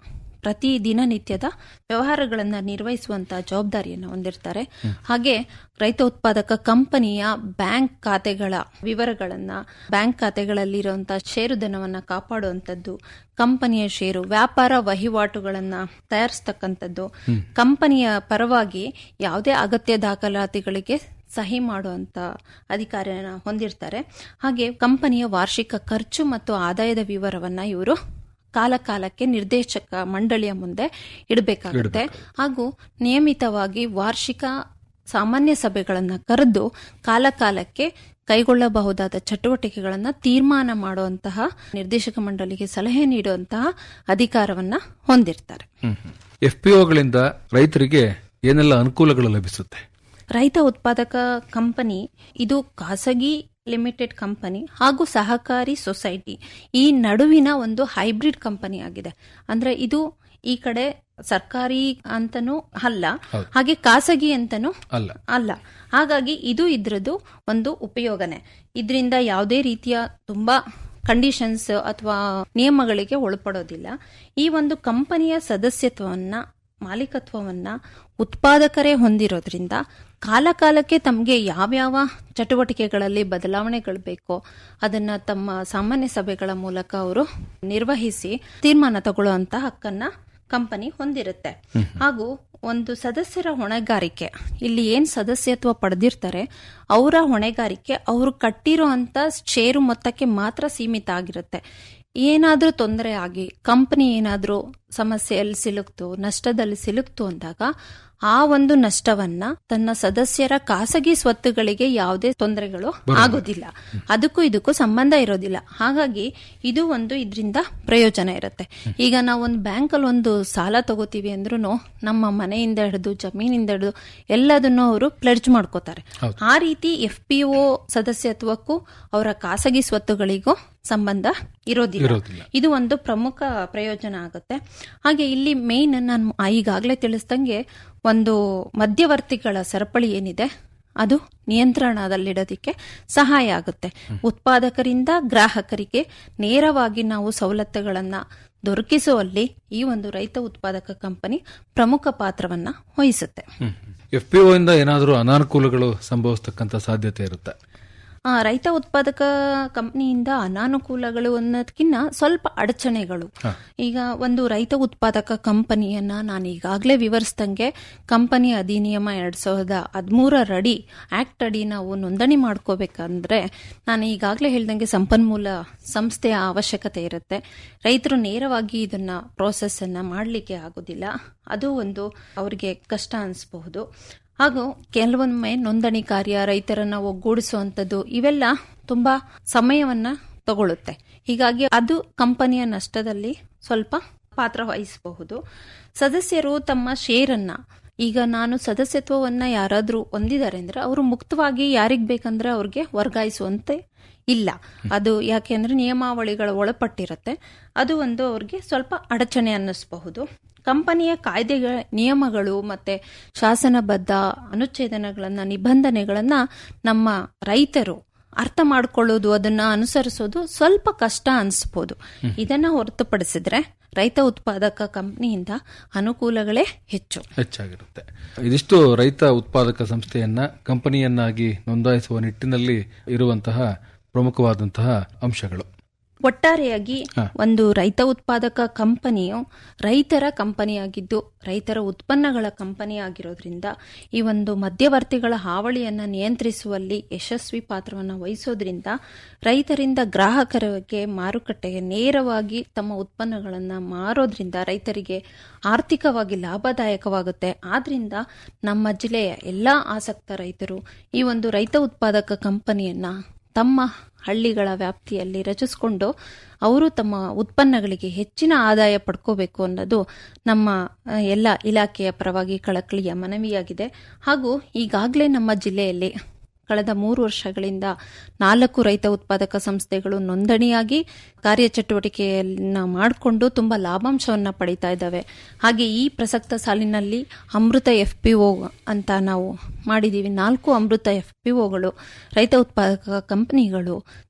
ಪ್ರತಿ ದಿನನಿತ್ಯದ ವ್ಯವಹಾರಗಳನ್ನು ನಿರ್ವಹಿಸುವಂತಹ ಜವಾಬ್ದಾರಿಯನ್ನು ಹೊಂದಿರ್ತಾರೆ ಹಾಗೆ ರೈತ ಉತ್ಪಾದಕ ಕಂಪನಿಯ ಬ್ಯಾಂಕ್ ಖಾತೆಗಳ ವಿವರಗಳನ್ನ ಬ್ಯಾಂಕ್ ಖಾತೆಗಳಲ್ಲಿರುವಂತಹ ಷೇರುಧನವನ್ನ ಕಾಪಾಡುವಂತದ್ದು ಕಂಪನಿಯ ಷೇರು ವ್ಯಾಪಾರ ವಹಿವಾಟುಗಳನ್ನ ತಯಾರಿಸ್ತಕ್ಕಂಥದ್ದು ಕಂಪನಿಯ ಪರವಾಗಿ ಯಾವುದೇ ಅಗತ್ಯ ದಾಖಲಾತಿಗಳಿಗೆ ಸಹಿ ಮಾಡುವಂತ ಅಧಿಕಾರಿಯನ್ನ ಹೊಂದಿರ್ತಾರೆ ಹಾಗೆ ಕಂಪನಿಯ ವಾರ್ಷಿಕ ಖರ್ಚು ಮತ್ತು ಆದಾಯದ ವಿವರವನ್ನ ಇವರು ಕಾಲ ಕಾಲಕ್ಕೆ ನಿರ್ದೇಶಕ ಮಂಡಳಿಯ ಮುಂದೆ ಇಡಬೇಕಾಗುತ್ತೆ ಹಾಗೂ ನಿಯಮಿತವಾಗಿ ವಾರ್ಷಿಕ ಸಾಮಾನ್ಯ ಸಭೆಗಳನ್ನು ಕರೆದು ಕಾಲ ಕಾಲಕ್ಕೆ ಕೈಗೊಳ್ಳಬಹುದಾದ ಚಟುವಟಿಕೆಗಳನ್ನು ತೀರ್ಮಾನ ಮಾಡುವಂತಹ ನಿರ್ದೇಶಕ ಮಂಡಳಿಗೆ ಸಲಹೆ ನೀಡುವಂತಹ ಅಧಿಕಾರವನ್ನ ಹೊಂದಿರ್ತಾರೆ ಎಫ್ಪಿಒಗಳಿಂದ ರೈತರಿಗೆ ಏನೆಲ್ಲ ಅನುಕೂಲಗಳು ಲಭಿಸುತ್ತೆ ರೈತ ಉತ್ಪಾದಕ ಕಂಪನಿ ಇದು ಖಾಸಗಿ ಲಿಮಿಟೆಡ್ ಕಂಪನಿ ಹಾಗೂ ಸಹಕಾರಿ ಸೊಸೈಟಿ ಈ ನಡುವಿನ ಒಂದು ಹೈಬ್ರಿಡ್ ಕಂಪನಿ ಆಗಿದೆ ಅಂದ್ರೆ ಇದು ಈ ಕಡೆ ಸರ್ಕಾರಿ ಅಂತನೂ ಅಲ್ಲ ಹಾಗೆ ಖಾಸಗಿ ಅಂತನೂ ಅಲ್ಲ ಅಲ್ಲ ಹಾಗಾಗಿ ಇದು ಇದ್ರದ್ದು ಒಂದು ಉಪಯೋಗನೆ ಇದರಿಂದ ಯಾವುದೇ ರೀತಿಯ ತುಂಬಾ ಕಂಡೀಷನ್ಸ್ ಅಥವಾ ನಿಯಮಗಳಿಗೆ ಒಳಪಡೋದಿಲ್ಲ ಈ ಒಂದು ಕಂಪನಿಯ ಸದಸ್ಯತ್ವವನ್ನ ಮಾಲೀಕತ್ವವನ್ನ ಉತ್ಪಾದಕರೇ ಹೊಂದಿರೋದ್ರಿಂದ ಕಾಲ ಕಾಲಕ್ಕೆ ತಮಗೆ ಯಾವ್ಯಾವ ಚಟುವಟಿಕೆಗಳಲ್ಲಿ ಬದಲಾವಣೆಗಳು ಬೇಕೋ ಅದನ್ನ ತಮ್ಮ ಸಾಮಾನ್ಯ ಸಭೆಗಳ ಮೂಲಕ ಅವರು ನಿರ್ವಹಿಸಿ ತೀರ್ಮಾನ ತಗೊಳ್ಳುವಂತ ಹಕ್ಕನ್ನ ಕಂಪನಿ ಹೊಂದಿರುತ್ತೆ ಹಾಗೂ ಒಂದು ಸದಸ್ಯರ ಹೊಣೆಗಾರಿಕೆ ಇಲ್ಲಿ ಏನ್ ಸದಸ್ಯತ್ವ ಪಡೆದಿರ್ತಾರೆ ಅವರ ಹೊಣೆಗಾರಿಕೆ ಅವರು ಕಟ್ಟಿರೋ ಅಂತ ಷೇರು ಮೊತ್ತಕ್ಕೆ ಮಾತ್ರ ಸೀಮಿತ ಆಗಿರುತ್ತೆ ಏನಾದ್ರೂ ತೊಂದರೆ ಆಗಿ ಕಂಪನಿ ಏನಾದ್ರೂ ಸಮಸ್ಯೆಯಲ್ಲಿ ಸಿಲುಕ್ತು ನಷ್ಟದಲ್ಲಿ ಸಿಲುಕ್ತು ಅಂದಾಗ ಆ ಒಂದು ನಷ್ಟವನ್ನ ತನ್ನ ಸದಸ್ಯರ ಖಾಸಗಿ ಸ್ವತ್ತುಗಳಿಗೆ ಯಾವುದೇ ತೊಂದರೆಗಳು ಆಗೋದಿಲ್ಲ ಅದಕ್ಕೂ ಇದಕ್ಕೂ ಸಂಬಂಧ ಇರೋದಿಲ್ಲ ಹಾಗಾಗಿ ಇದು ಒಂದು ಇದರಿಂದ ಪ್ರಯೋಜನ ಇರುತ್ತೆ ಈಗ ನಾವು ಒಂದು ಬ್ಯಾಂಕ್ ಅಲ್ಲಿ ಒಂದು ಸಾಲ ತಗೋತೀವಿ ಅಂದ್ರೂ ನಮ್ಮ ಮನೆಯಿಂದ ಹಿಡಿದು ಜಮೀನಿಂದ ಹಿಡಿದು ಎಲ್ಲದನ್ನು ಅವರು ಪ್ಲೆಡ್ಜ್ ಮಾಡ್ಕೋತಾರೆ ಆ ರೀತಿ ಎಫ್ ಪಿ ಒ ಸದಸ್ಯತ್ವಕ್ಕೂ ಅವರ ಖಾಸಗಿ ಸ್ವತ್ತುಗಳಿಗೂ ಸಂಬಂಧ ಇರೋದಿಲ್ಲ ಇದು ಒಂದು ಪ್ರಮುಖ ಪ್ರಯೋಜನ ಆಗುತ್ತೆ ಹಾಗೆ ಇಲ್ಲಿ ಮೇನ್ ನಾನು ಈಗಾಗಲೇ ತಿಳಿಸ್ದಂಗೆ ಒಂದು ಮಧ್ಯವರ್ತಿಗಳ ಸರಪಳಿ ಏನಿದೆ ಅದು ನಿಯಂತ್ರಣದಲ್ಲಿಡೋದಕ್ಕೆ ಸಹಾಯ ಆಗುತ್ತೆ ಉತ್ಪಾದಕರಿಂದ ಗ್ರಾಹಕರಿಗೆ ನೇರವಾಗಿ ನಾವು ಸವಲತ್ತುಗಳನ್ನ ದೊರಕಿಸುವಲ್ಲಿ ಈ ಒಂದು ರೈತ ಉತ್ಪಾದಕ ಕಂಪನಿ ಪ್ರಮುಖ ಪಾತ್ರವನ್ನ ವಹಿಸುತ್ತೆ ಎಫ್ಪಿಒ ಇಂದ ಏನಾದರೂ ಅನಾನುಕೂಲಗಳು ಸಂಭವಿಸ್ತಕ್ಕಂಥ ಸಾಧ್ಯತೆ ಇರುತ್ತೆ ಆ, ರೈತ ಉತ್ಪಾದಕ ಕಂಪನಿಯಿಂದ ಅನಾನುಕೂಲಗಳು ಅನ್ನೋದಕ್ಕಿಂತ ಸ್ವಲ್ಪ ಅಡಚಣೆಗಳು ಈಗ ಒಂದು ರೈತ ಉತ್ಪಾದಕ ಕಂಪನಿಯನ್ನ ನಾನು ಈಗಾಗಲೇ ವಿವರಿಸ್ದಂಗೆ ಕಂಪನಿ ಅಧಿನಿಯಮ ಎರಡ್ ಸಾವಿರದ ಹದಿಮೂರರಡಿ ಆಕ್ಟ್ ಅಡಿ ನಾವು ನೋಂದಣಿ ಮಾಡ್ಕೋಬೇಕಂದ್ರೆ ನಾನು ಈಗಾಗಲೇ ಹೇಳ್ದಂಗೆ ಸಂಪನ್ಮೂಲ ಸಂಸ್ಥೆಯ ಅವಶ್ಯಕತೆ ಇರುತ್ತೆ ರೈತರು ನೇರವಾಗಿ ಇದನ್ನ ಪ್ರೋಸೆಸ್ ಅನ್ನ ಮಾಡಲಿಕ್ಕೆ ಆಗೋದಿಲ್ಲ ಅದು ಒಂದು ಅವರಿಗೆ ಕಷ್ಟ ಅನಿಸಬಹುದು ಹಾಗೂ ಕೆಲವೊಮ್ಮೆ ನೋಂದಣಿ ಕಾರ್ಯ ರೈತರನ್ನ ಒಗ್ಗೂಡಿಸುವಂಥದ್ದು ಇವೆಲ್ಲ ತುಂಬಾ ಸಮಯವನ್ನ ತಗೊಳ್ಳುತ್ತೆ ಹೀಗಾಗಿ ಅದು ಕಂಪನಿಯ ನಷ್ಟದಲ್ಲಿ ಸ್ವಲ್ಪ ಪಾತ್ರ ವಹಿಸಬಹುದು ಸದಸ್ಯರು ತಮ್ಮ ಶೇರನ್ನ ಈಗ ನಾನು ಸದಸ್ಯತ್ವವನ್ನ ಯಾರಾದ್ರೂ ಹೊಂದಿದ್ದಾರೆ ಅಂದ್ರೆ ಅವರು ಮುಕ್ತವಾಗಿ ಯಾರಿಗ್ ಬೇಕಂದ್ರೆ ಅವ್ರಿಗೆ ವರ್ಗಾಯಿಸುವಂತೆ ಇಲ್ಲ ಅದು ಯಾಕೆಂದ್ರೆ ನಿಯಮಾವಳಿಗಳ ಒಳಪಟ್ಟಿರುತ್ತೆ ಅದು ಒಂದು ಅವ್ರಿಗೆ ಸ್ವಲ್ಪ ಅಡಚಣೆ ಅನ್ನಿಸಬಹುದು ಕಂಪನಿಯ ಕಾಯ್ದೆಗಳ ನಿಯಮಗಳು ಮತ್ತೆ ಶಾಸನಬದ್ಧ ಅನುಚ್ಛೇದನಗಳನ್ನ ನಿಬಂಧನೆಗಳನ್ನ ನಮ್ಮ ರೈತರು ಅರ್ಥ ಮಾಡ್ಕೊಳ್ಳೋದು ಅದನ್ನ ಅನುಸರಿಸೋದು ಸ್ವಲ್ಪ ಕಷ್ಟ ಅನ್ಸ್ಬೋದು ಇದನ್ನ ಹೊರತುಪಡಿಸಿದ್ರೆ ರೈತ ಉತ್ಪಾದಕ ಕಂಪನಿಯಿಂದ ಅನುಕೂಲಗಳೇ ಹೆಚ್ಚು ಹೆಚ್ಚಾಗಿರುತ್ತೆ ಇದಿಷ್ಟು ರೈತ ಉತ್ಪಾದಕ ಸಂಸ್ಥೆಯನ್ನ ಕಂಪನಿಯನ್ನಾಗಿ ನೋಂದಾಯಿಸುವ ನಿಟ್ಟಿನಲ್ಲಿ ಇರುವಂತಹ ಪ್ರಮುಖವಾದಂತಹ ಅಂಶಗಳು ಒಟ್ಟಾರೆಯಾಗಿ ಒಂದು ರೈತ ಉತ್ಪಾದಕ ಕಂಪನಿಯು ರೈತರ ಕಂಪನಿಯಾಗಿದ್ದು ರೈತರ ಉತ್ಪನ್ನಗಳ ಕಂಪನಿ ಆಗಿರೋದ್ರಿಂದ ಈ ಒಂದು ಮಧ್ಯವರ್ತಿಗಳ ಹಾವಳಿಯನ್ನ ನಿಯಂತ್ರಿಸುವಲ್ಲಿ ಯಶಸ್ವಿ ಪಾತ್ರವನ್ನು ವಹಿಸೋದ್ರಿಂದ ರೈತರಿಂದ ಗ್ರಾಹಕರಿಗೆ ಮಾರುಕಟ್ಟೆಗೆ ನೇರವಾಗಿ ತಮ್ಮ ಉತ್ಪನ್ನಗಳನ್ನು ಮಾರೋದ್ರಿಂದ ರೈತರಿಗೆ ಆರ್ಥಿಕವಾಗಿ ಲಾಭದಾಯಕವಾಗುತ್ತೆ ಆದ್ರಿಂದ ನಮ್ಮ ಜಿಲ್ಲೆಯ ಎಲ್ಲಾ ಆಸಕ್ತ ರೈತರು ಈ ಒಂದು ರೈತ ಉತ್ಪಾದಕ ಕಂಪನಿಯನ್ನ ತಮ್ಮ ಹಳ್ಳಿಗಳ ವ್ಯಾಪ್ತಿಯಲ್ಲಿ ರಚಿಸಿಕೊಂಡು ಅವರು ತಮ್ಮ ಉತ್ಪನ್ನಗಳಿಗೆ ಹೆಚ್ಚಿನ ಆದಾಯ ಪಡ್ಕೋಬೇಕು ಅನ್ನೋದು ನಮ್ಮ ಆ, ಎಲ್ಲ ಇಲಾಖೆಯ ಪರವಾಗಿ ಕಳಕಳಿಯ ಮನವಿಯಾಗಿದೆ ಹಾಗೂ ಈಗಾಗಲೇ ನಮ್ಮ ಜಿಲ್ಲೆಯಲ್ಲಿ ಕಳೆದ ಮೂರು ವರ್ಷಗಳಿಂದ ನಾಲ್ಕು ರೈತ ಉತ್ಪಾದಕ ಸಂಸ್ಥೆಗಳು ನೋಂದಣಿಯಾಗಿ ಕಾರ್ಯಚಟುವಟಿಕೆಯನ್ನ ಮಾಡಿಕೊಂಡು ತುಂಬಾ ಲಾಭಾಂಶವನ್ನ ಪಡಿತಾ ಇದ್ದಾವೆ ಹಾಗೆ ಈ ಪ್ರಸಕ್ತ ಸಾಲಿನಲ್ಲಿ ಅಮೃತ ಎಫ್ ಪಿ ಒ ಅಂತ ನಾವು ಮಾಡಿದೀವಿ ನಾಲ್ಕು ಅಮೃತ ಎಫ್ ಪಿ ಒಗಳು ರೈತ ಉತ್ಪಾದಕ ಕಂಪನಿಗಳು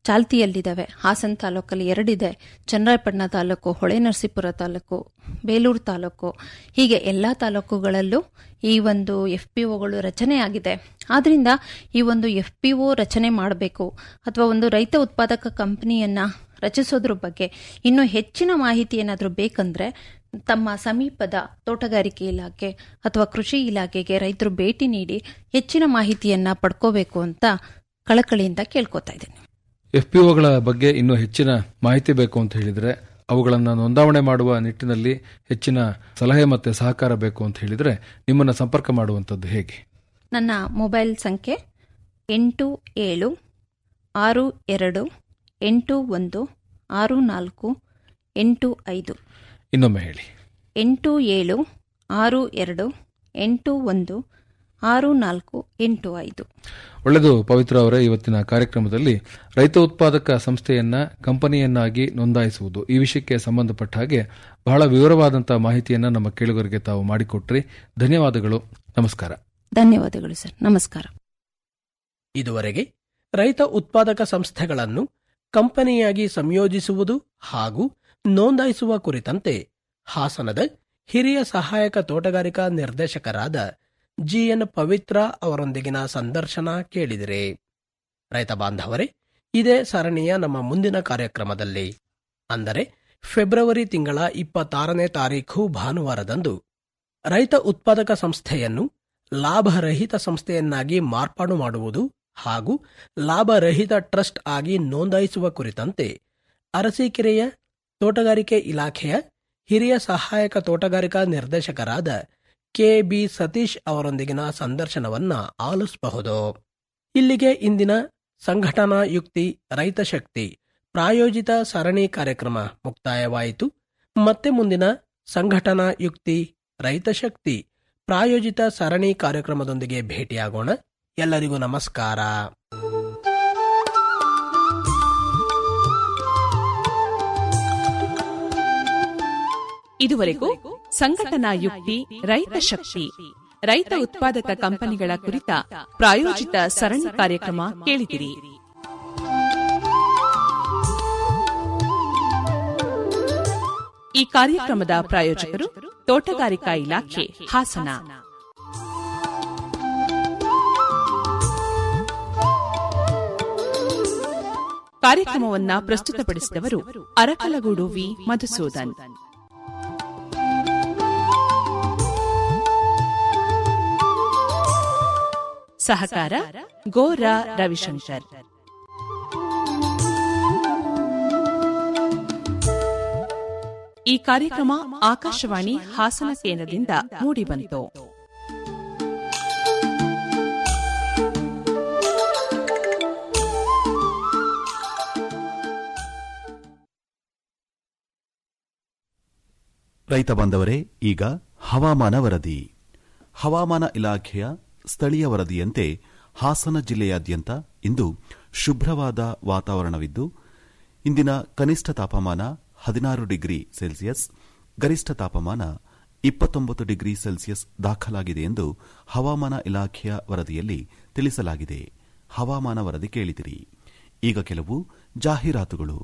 ಚಾಲ್ತಿಯಲ್ಲಿದ್ದಾವೆ ಹಾಸನ ತಾಲೂಕಲ್ಲಿ ಎರಡಿದೆ ಚನ್ನರಾಯಪಟ್ಟಣ ತಾಲೂಕು ಹೊಳೆನರಸೀಪುರ ತಾಲೂಕು ಬೇಲೂರು ತಾಲೂಕು ಹೀಗೆ ಎಲ್ಲ ತಾಲೂಕುಗಳಲ್ಲೂ ಈ ಒಂದು ಎಫ್ ಪಿ ಒಗಳು ರಚನೆ ಆಗಿದೆ ಆದ್ರಿಂದ ಈ ಒಂದು ಎಫ್ ಪಿ ಒ ರಚನೆ ಮಾಡಬೇಕು ಅಥವಾ ಒಂದು ರೈತ ಉತ್ಪಾದಕ ಕಂಪನಿಯನ್ನ ರಚಿಸೋದ್ರ ಬಗ್ಗೆ ಇನ್ನೂ ಹೆಚ್ಚಿನ ಮಾಹಿತಿ ಏನಾದರೂ ಬೇಕಂದ್ರೆ ತಮ್ಮ ಸಮೀಪದ ತೋಟಗಾರಿಕೆ ಇಲಾಖೆ ಅಥವಾ ಕೃಷಿ ಇಲಾಖೆಗೆ ರೈತರು ಭೇಟಿ ನೀಡಿ ಹೆಚ್ಚಿನ ಮಾಹಿತಿಯನ್ನ ಪಡ್ಕೋಬೇಕು ಅಂತ ಕಳಕಳಿಯಿಂದ ಕೇಳ್ಕೊತಾ ಇದ್ದೀನಿ ಎಫ್ ಪಿ ಒಗಳ ಬಗ್ಗೆ ಇನ್ನೂ ಹೆಚ್ಚಿನ ಮಾಹಿತಿ ಬೇಕು ಅಂತ ಹೇಳಿದ್ರೆ ಅವುಗಳನ್ನು ನೋಂದಾವಣೆ ಮಾಡುವ ನಿಟ್ಟಿನಲ್ಲಿ ಹೆಚ್ಚಿನ ಸಲಹೆ ಮತ್ತೆ ಸಹಕಾರ ಬೇಕು ಅಂತ ಹೇಳಿದ್ರೆ ನಿಮ್ಮನ್ನ ಸಂಪರ್ಕ ಮಾಡುವಂಥದ್ದು ಹೇಗೆ ನನ್ನ ಮೊಬೈಲ್ ಸಂಖ್ಯೆ ಎಂಟು ಏಳು ಆರು ಎರಡು ಎಂಟು ಒಂದು ಆರು ನಾಲ್ಕು ಎಂಟು ಐದು ಇನ್ನೊಮ್ಮೆ ಹೇಳಿ ಎಂಟು ಏಳು ಆರು ಎರಡು ಎಂಟು ಒಂದು ಆರು ನಾಲ್ಕು ಎಂಟು ಐದು ಒಳ್ಳೆಯದು ಪವಿತ್ರ ಅವರೇ ಇವತ್ತಿನ ಕಾರ್ಯಕ್ರಮದಲ್ಲಿ ರೈತ ಉತ್ಪಾದಕ ಸಂಸ್ಥೆಯನ್ನ ಕಂಪನಿಯನ್ನಾಗಿ ನೋಂದಾಯಿಸುವುದು ಈ ವಿಷಯಕ್ಕೆ ಸಂಬಂಧಪಟ್ಟ ಹಾಗೆ ಬಹಳ ವಿವರವಾದಂತಹ ಮಾಹಿತಿಯನ್ನ ನಮ್ಮ ಕೇಳುಗರಿಗೆ ತಾವು ಮಾಡಿಕೊಟ್ರಿ ಧನ್ಯವಾದಗಳು ನಮಸ್ಕಾರ ಧನ್ಯವಾದಗಳು ಸರ್ ನಮಸ್ಕಾರ ಇದುವರೆಗೆ ರೈತ ಉತ್ಪಾದಕ ಸಂಸ್ಥೆಗಳನ್ನು ಕಂಪನಿಯಾಗಿ ಸಂಯೋಜಿಸುವುದು ಹಾಗೂ ನೋಂದಾಯಿಸುವ ಕುರಿತಂತೆ ಹಾಸನದ ಹಿರಿಯ ಸಹಾಯಕ ತೋಟಗಾರಿಕಾ ನಿರ್ದೇಶಕರಾದ ಜಿಎನ್ ಪವಿತ್ರ ಅವರೊಂದಿಗಿನ ಸಂದರ್ಶನ ಕೇಳಿದಿರಿ ರೈತ ಬಾಂಧವರೇ ಇದೇ ಸರಣಿಯ ನಮ್ಮ ಮುಂದಿನ ಕಾರ್ಯಕ್ರಮದಲ್ಲಿ ಅಂದರೆ ಫೆಬ್ರವರಿ ತಿಂಗಳ ಇಪ್ಪತ್ತಾರನೇ ತಾರೀಖು ಭಾನುವಾರದಂದು ರೈತ ಉತ್ಪಾದಕ ಸಂಸ್ಥೆಯನ್ನು ಲಾಭರಹಿತ ಸಂಸ್ಥೆಯನ್ನಾಗಿ ಮಾರ್ಪಾಡು ಮಾಡುವುದು ಹಾಗೂ ಲಾಭರಹಿತ ಟ್ರಸ್ಟ್ ಆಗಿ ನೋಂದಾಯಿಸುವ ಕುರಿತಂತೆ ಅರಸೀಕೆರೆಯ ತೋಟಗಾರಿಕೆ ಇಲಾಖೆಯ ಹಿರಿಯ ಸಹಾಯಕ ತೋಟಗಾರಿಕಾ ನಿರ್ದೇಶಕರಾದ ಕೆಬಿ ಸತೀಶ್ ಅವರೊಂದಿಗಿನ ಸಂದರ್ಶನವನ್ನ ಆಲಿಸಬಹುದು ಇಲ್ಲಿಗೆ ಇಂದಿನ ಸಂಘಟನಾ ಯುಕ್ತಿ ರೈತ ಶಕ್ತಿ ಪ್ರಾಯೋಜಿತ ಸರಣಿ ಕಾರ್ಯಕ್ರಮ ಮುಕ್ತಾಯವಾಯಿತು ಮತ್ತೆ ಮುಂದಿನ ಸಂಘಟನಾ ಯುಕ್ತಿ ರೈತ ಶಕ್ತಿ ಪ್ರಾಯೋಜಿತ ಸರಣಿ ಕಾರ್ಯಕ್ರಮದೊಂದಿಗೆ ಭೇಟಿಯಾಗೋಣ ಎಲ್ಲರಿಗೂ ನಮಸ್ಕಾರ ಇದುವರೆಗೂ ಸಂಘಟನಾ ಯುಕ್ತಿ ರೈತ ಶಕ್ತಿ ರೈತ ಉತ್ಪಾದಕ ಕಂಪನಿಗಳ ಕುರಿತ ಪ್ರಾಯೋಜಿತ ಸರಣಿ ಕಾರ್ಯಕ್ರಮ ಕೇಳಿದಿರಿ ಈ ಕಾರ್ಯಕ್ರಮದ ಪ್ರಾಯೋಜಕರು ತೋಟಗಾರಿಕಾ ಇಲಾಖೆ ಹಾಸನ ಕಾರ್ಯಕ್ರಮವನ್ನ ಪ್ರಸ್ತುತಪಡಿಸಿದವರು ಅರಕಲಗೂಡು ವಿ ಮಧುಸೂದನ್ ಸಹಕಾರ ಗೋರಾ ರವಿಶಂಕರ್ ಈ ಕಾರ್ಯಕ್ರಮ ಆಕಾಶವಾಣಿ ಹಾಸನ ಕೇಂದ್ರದಿಂದ ಮೂಡಿಬಂತು ರೈತ ಬಾಂಧವರೇ ಈಗ ಹವಾಮಾನ ವರದಿ ಹವಾಮಾನ ಇಲಾಖೆಯ ಸ್ಥಳೀಯ ವರದಿಯಂತೆ ಹಾಸನ ಜಿಲ್ಲೆಯಾದ್ಯಂತ ಇಂದು ಶುಭ್ರವಾದ ವಾತಾವರಣವಿದ್ದು ಇಂದಿನ ಕನಿಷ್ಠ ತಾಪಮಾನ ಹದಿನಾರು ಡಿಗ್ರಿ ಸೆಲ್ಸಿಯಸ್ ಗರಿಷ್ಠ ತಾಪಮಾನ ಇಪ್ಪತ್ತೊಂಬತ್ತು ಡಿಗ್ರಿ ಸೆಲ್ಸಿಯಸ್ ದಾಖಲಾಗಿದೆ ಎಂದು ಹವಾಮಾನ ಇಲಾಖೆಯ ವರದಿಯಲ್ಲಿ ತಿಳಿಸಲಾಗಿದೆ ಹವಾಮಾನ ವರದಿ ಕೇಳಿದಿರಿ ಈಗ ಕೆಲವು ಜಾಹೀರಾತುಗಳು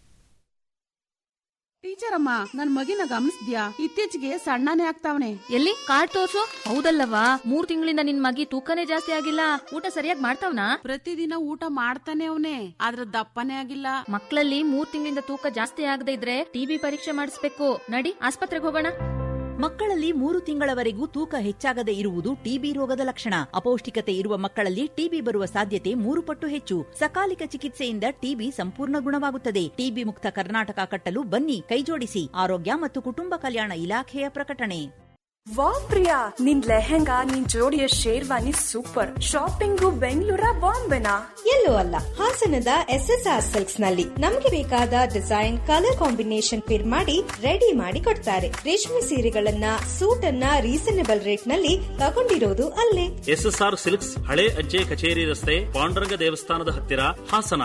ಟೀಚರ್ ಅಮ್ಮ ನನ್ ಮಗಿನ ಗಮನಿಸ್ದ್ಯಾ ಇತ್ತೀಚೆಗೆ ಸಣ್ಣನೇ ಆಗ್ತಾವನೆ ಎಲ್ಲಿ ಕಾರ್ಡ್ ತೋರ್ಸು ಹೌದಲ್ಲವಾ ಮೂರ್ ತಿಂಗಳಿಂದ ನಿನ್ ಮಗಿ ತೂಕನೇ ಜಾಸ್ತಿ ಆಗಿಲ್ಲ ಊಟ ಸರಿಯಾಗಿ ಮಾಡ್ತಾವ್ನಾ ಪ್ರತಿದಿನ ಊಟ ಮಾಡ್ತಾನೆ ಅವನೇ ಆದ್ರ ದಪ್ಪನೇ ಆಗಿಲ್ಲ ಮಕ್ಕಳಲ್ಲಿ ಮೂರ್ ತಿಂಗಳಿಂದ ತೂಕ ಜಾಸ್ತಿ ಆಗದೆ ಇದ್ರೆ ಟಿಬಿ ಪರೀಕ್ಷೆ ಮಾಡಿಸ್ಬೇಕು ನಡಿ ಆಸ್ಪತ್ರೆಗೆ ಹೋಗೋಣ ಮಕ್ಕಳಲ್ಲಿ ಮೂರು ತಿಂಗಳವರೆಗೂ ತೂಕ ಹೆಚ್ಚಾಗದೆ ಇರುವುದು ಟಿಬಿ ರೋಗದ ಲಕ್ಷಣ ಅಪೌಷ್ಟಿಕತೆ ಇರುವ ಮಕ್ಕಳಲ್ಲಿ ಟಿಬಿ ಬರುವ ಸಾಧ್ಯತೆ ಮೂರು ಪಟ್ಟು ಹೆಚ್ಚು ಸಕಾಲಿಕ ಚಿಕಿತ್ಸೆಯಿಂದ ಟಿಬಿ ಸಂಪೂರ್ಣ ಗುಣವಾಗುತ್ತದೆ ಟಿಬಿ ಮುಕ್ತ ಕರ್ನಾಟಕ ಕಟ್ಟಲು ಬನ್ನಿ ಕೈಜೋಡಿಸಿ ಆರೋಗ್ಯ ಮತ್ತು ಕುಟುಂಬ ಕಲ್ಯಾಣ ಇಲಾಖೆಯ ಪ್ರಕಟಣೆ ವಾ ಪ್ರಿಯಾ ನಿನ್ ಲೆಹೆಂಗಾ ನಿನ್ ಜೋಡಿಯ ಶೇರ್ವಾನಿ ಸೂಪರ್ ಶಾಪಿಂಗು ಬೆಂಗಳೂರ ಬಾಂಬೆನಾ ಎಲ್ಲೂ ಅಲ್ಲ ಹಾಸನದ ಎಸ್ ಎಸ್ ಆರ್ ಸಿಲ್ಕ್ಸ್ ನಲ್ಲಿ ನಮ್ಗೆ ಬೇಕಾದ ಡಿಸೈನ್ ಕಲರ್ ಕಾಂಬಿನೇಷನ್ ಫಿರ್ ಮಾಡಿ ರೆಡಿ ಮಾಡಿ ಕೊಡ್ತಾರೆ ರೇಷ್ಮೆ ಸೀರೆಗಳನ್ನ ಸೂಟ್ ಅನ್ನ ರೀಸನೇಬಲ್ ರೇಟ್ ನಲ್ಲಿ ತಗೊಂಡಿರೋದು ಅಲ್ಲೇ ಎಸ್ಎಸ್ಆರ್ ಸಿಲ್ಕ್ಸ್ ಹಳೆ ಅಜ್ಜೆ ಕಚೇರಿ ರಸ್ತೆ ಪಾಂಡುರಂಗ ದೇವಸ್ಥಾನದ ಹತ್ತಿರ ಹಾಸನ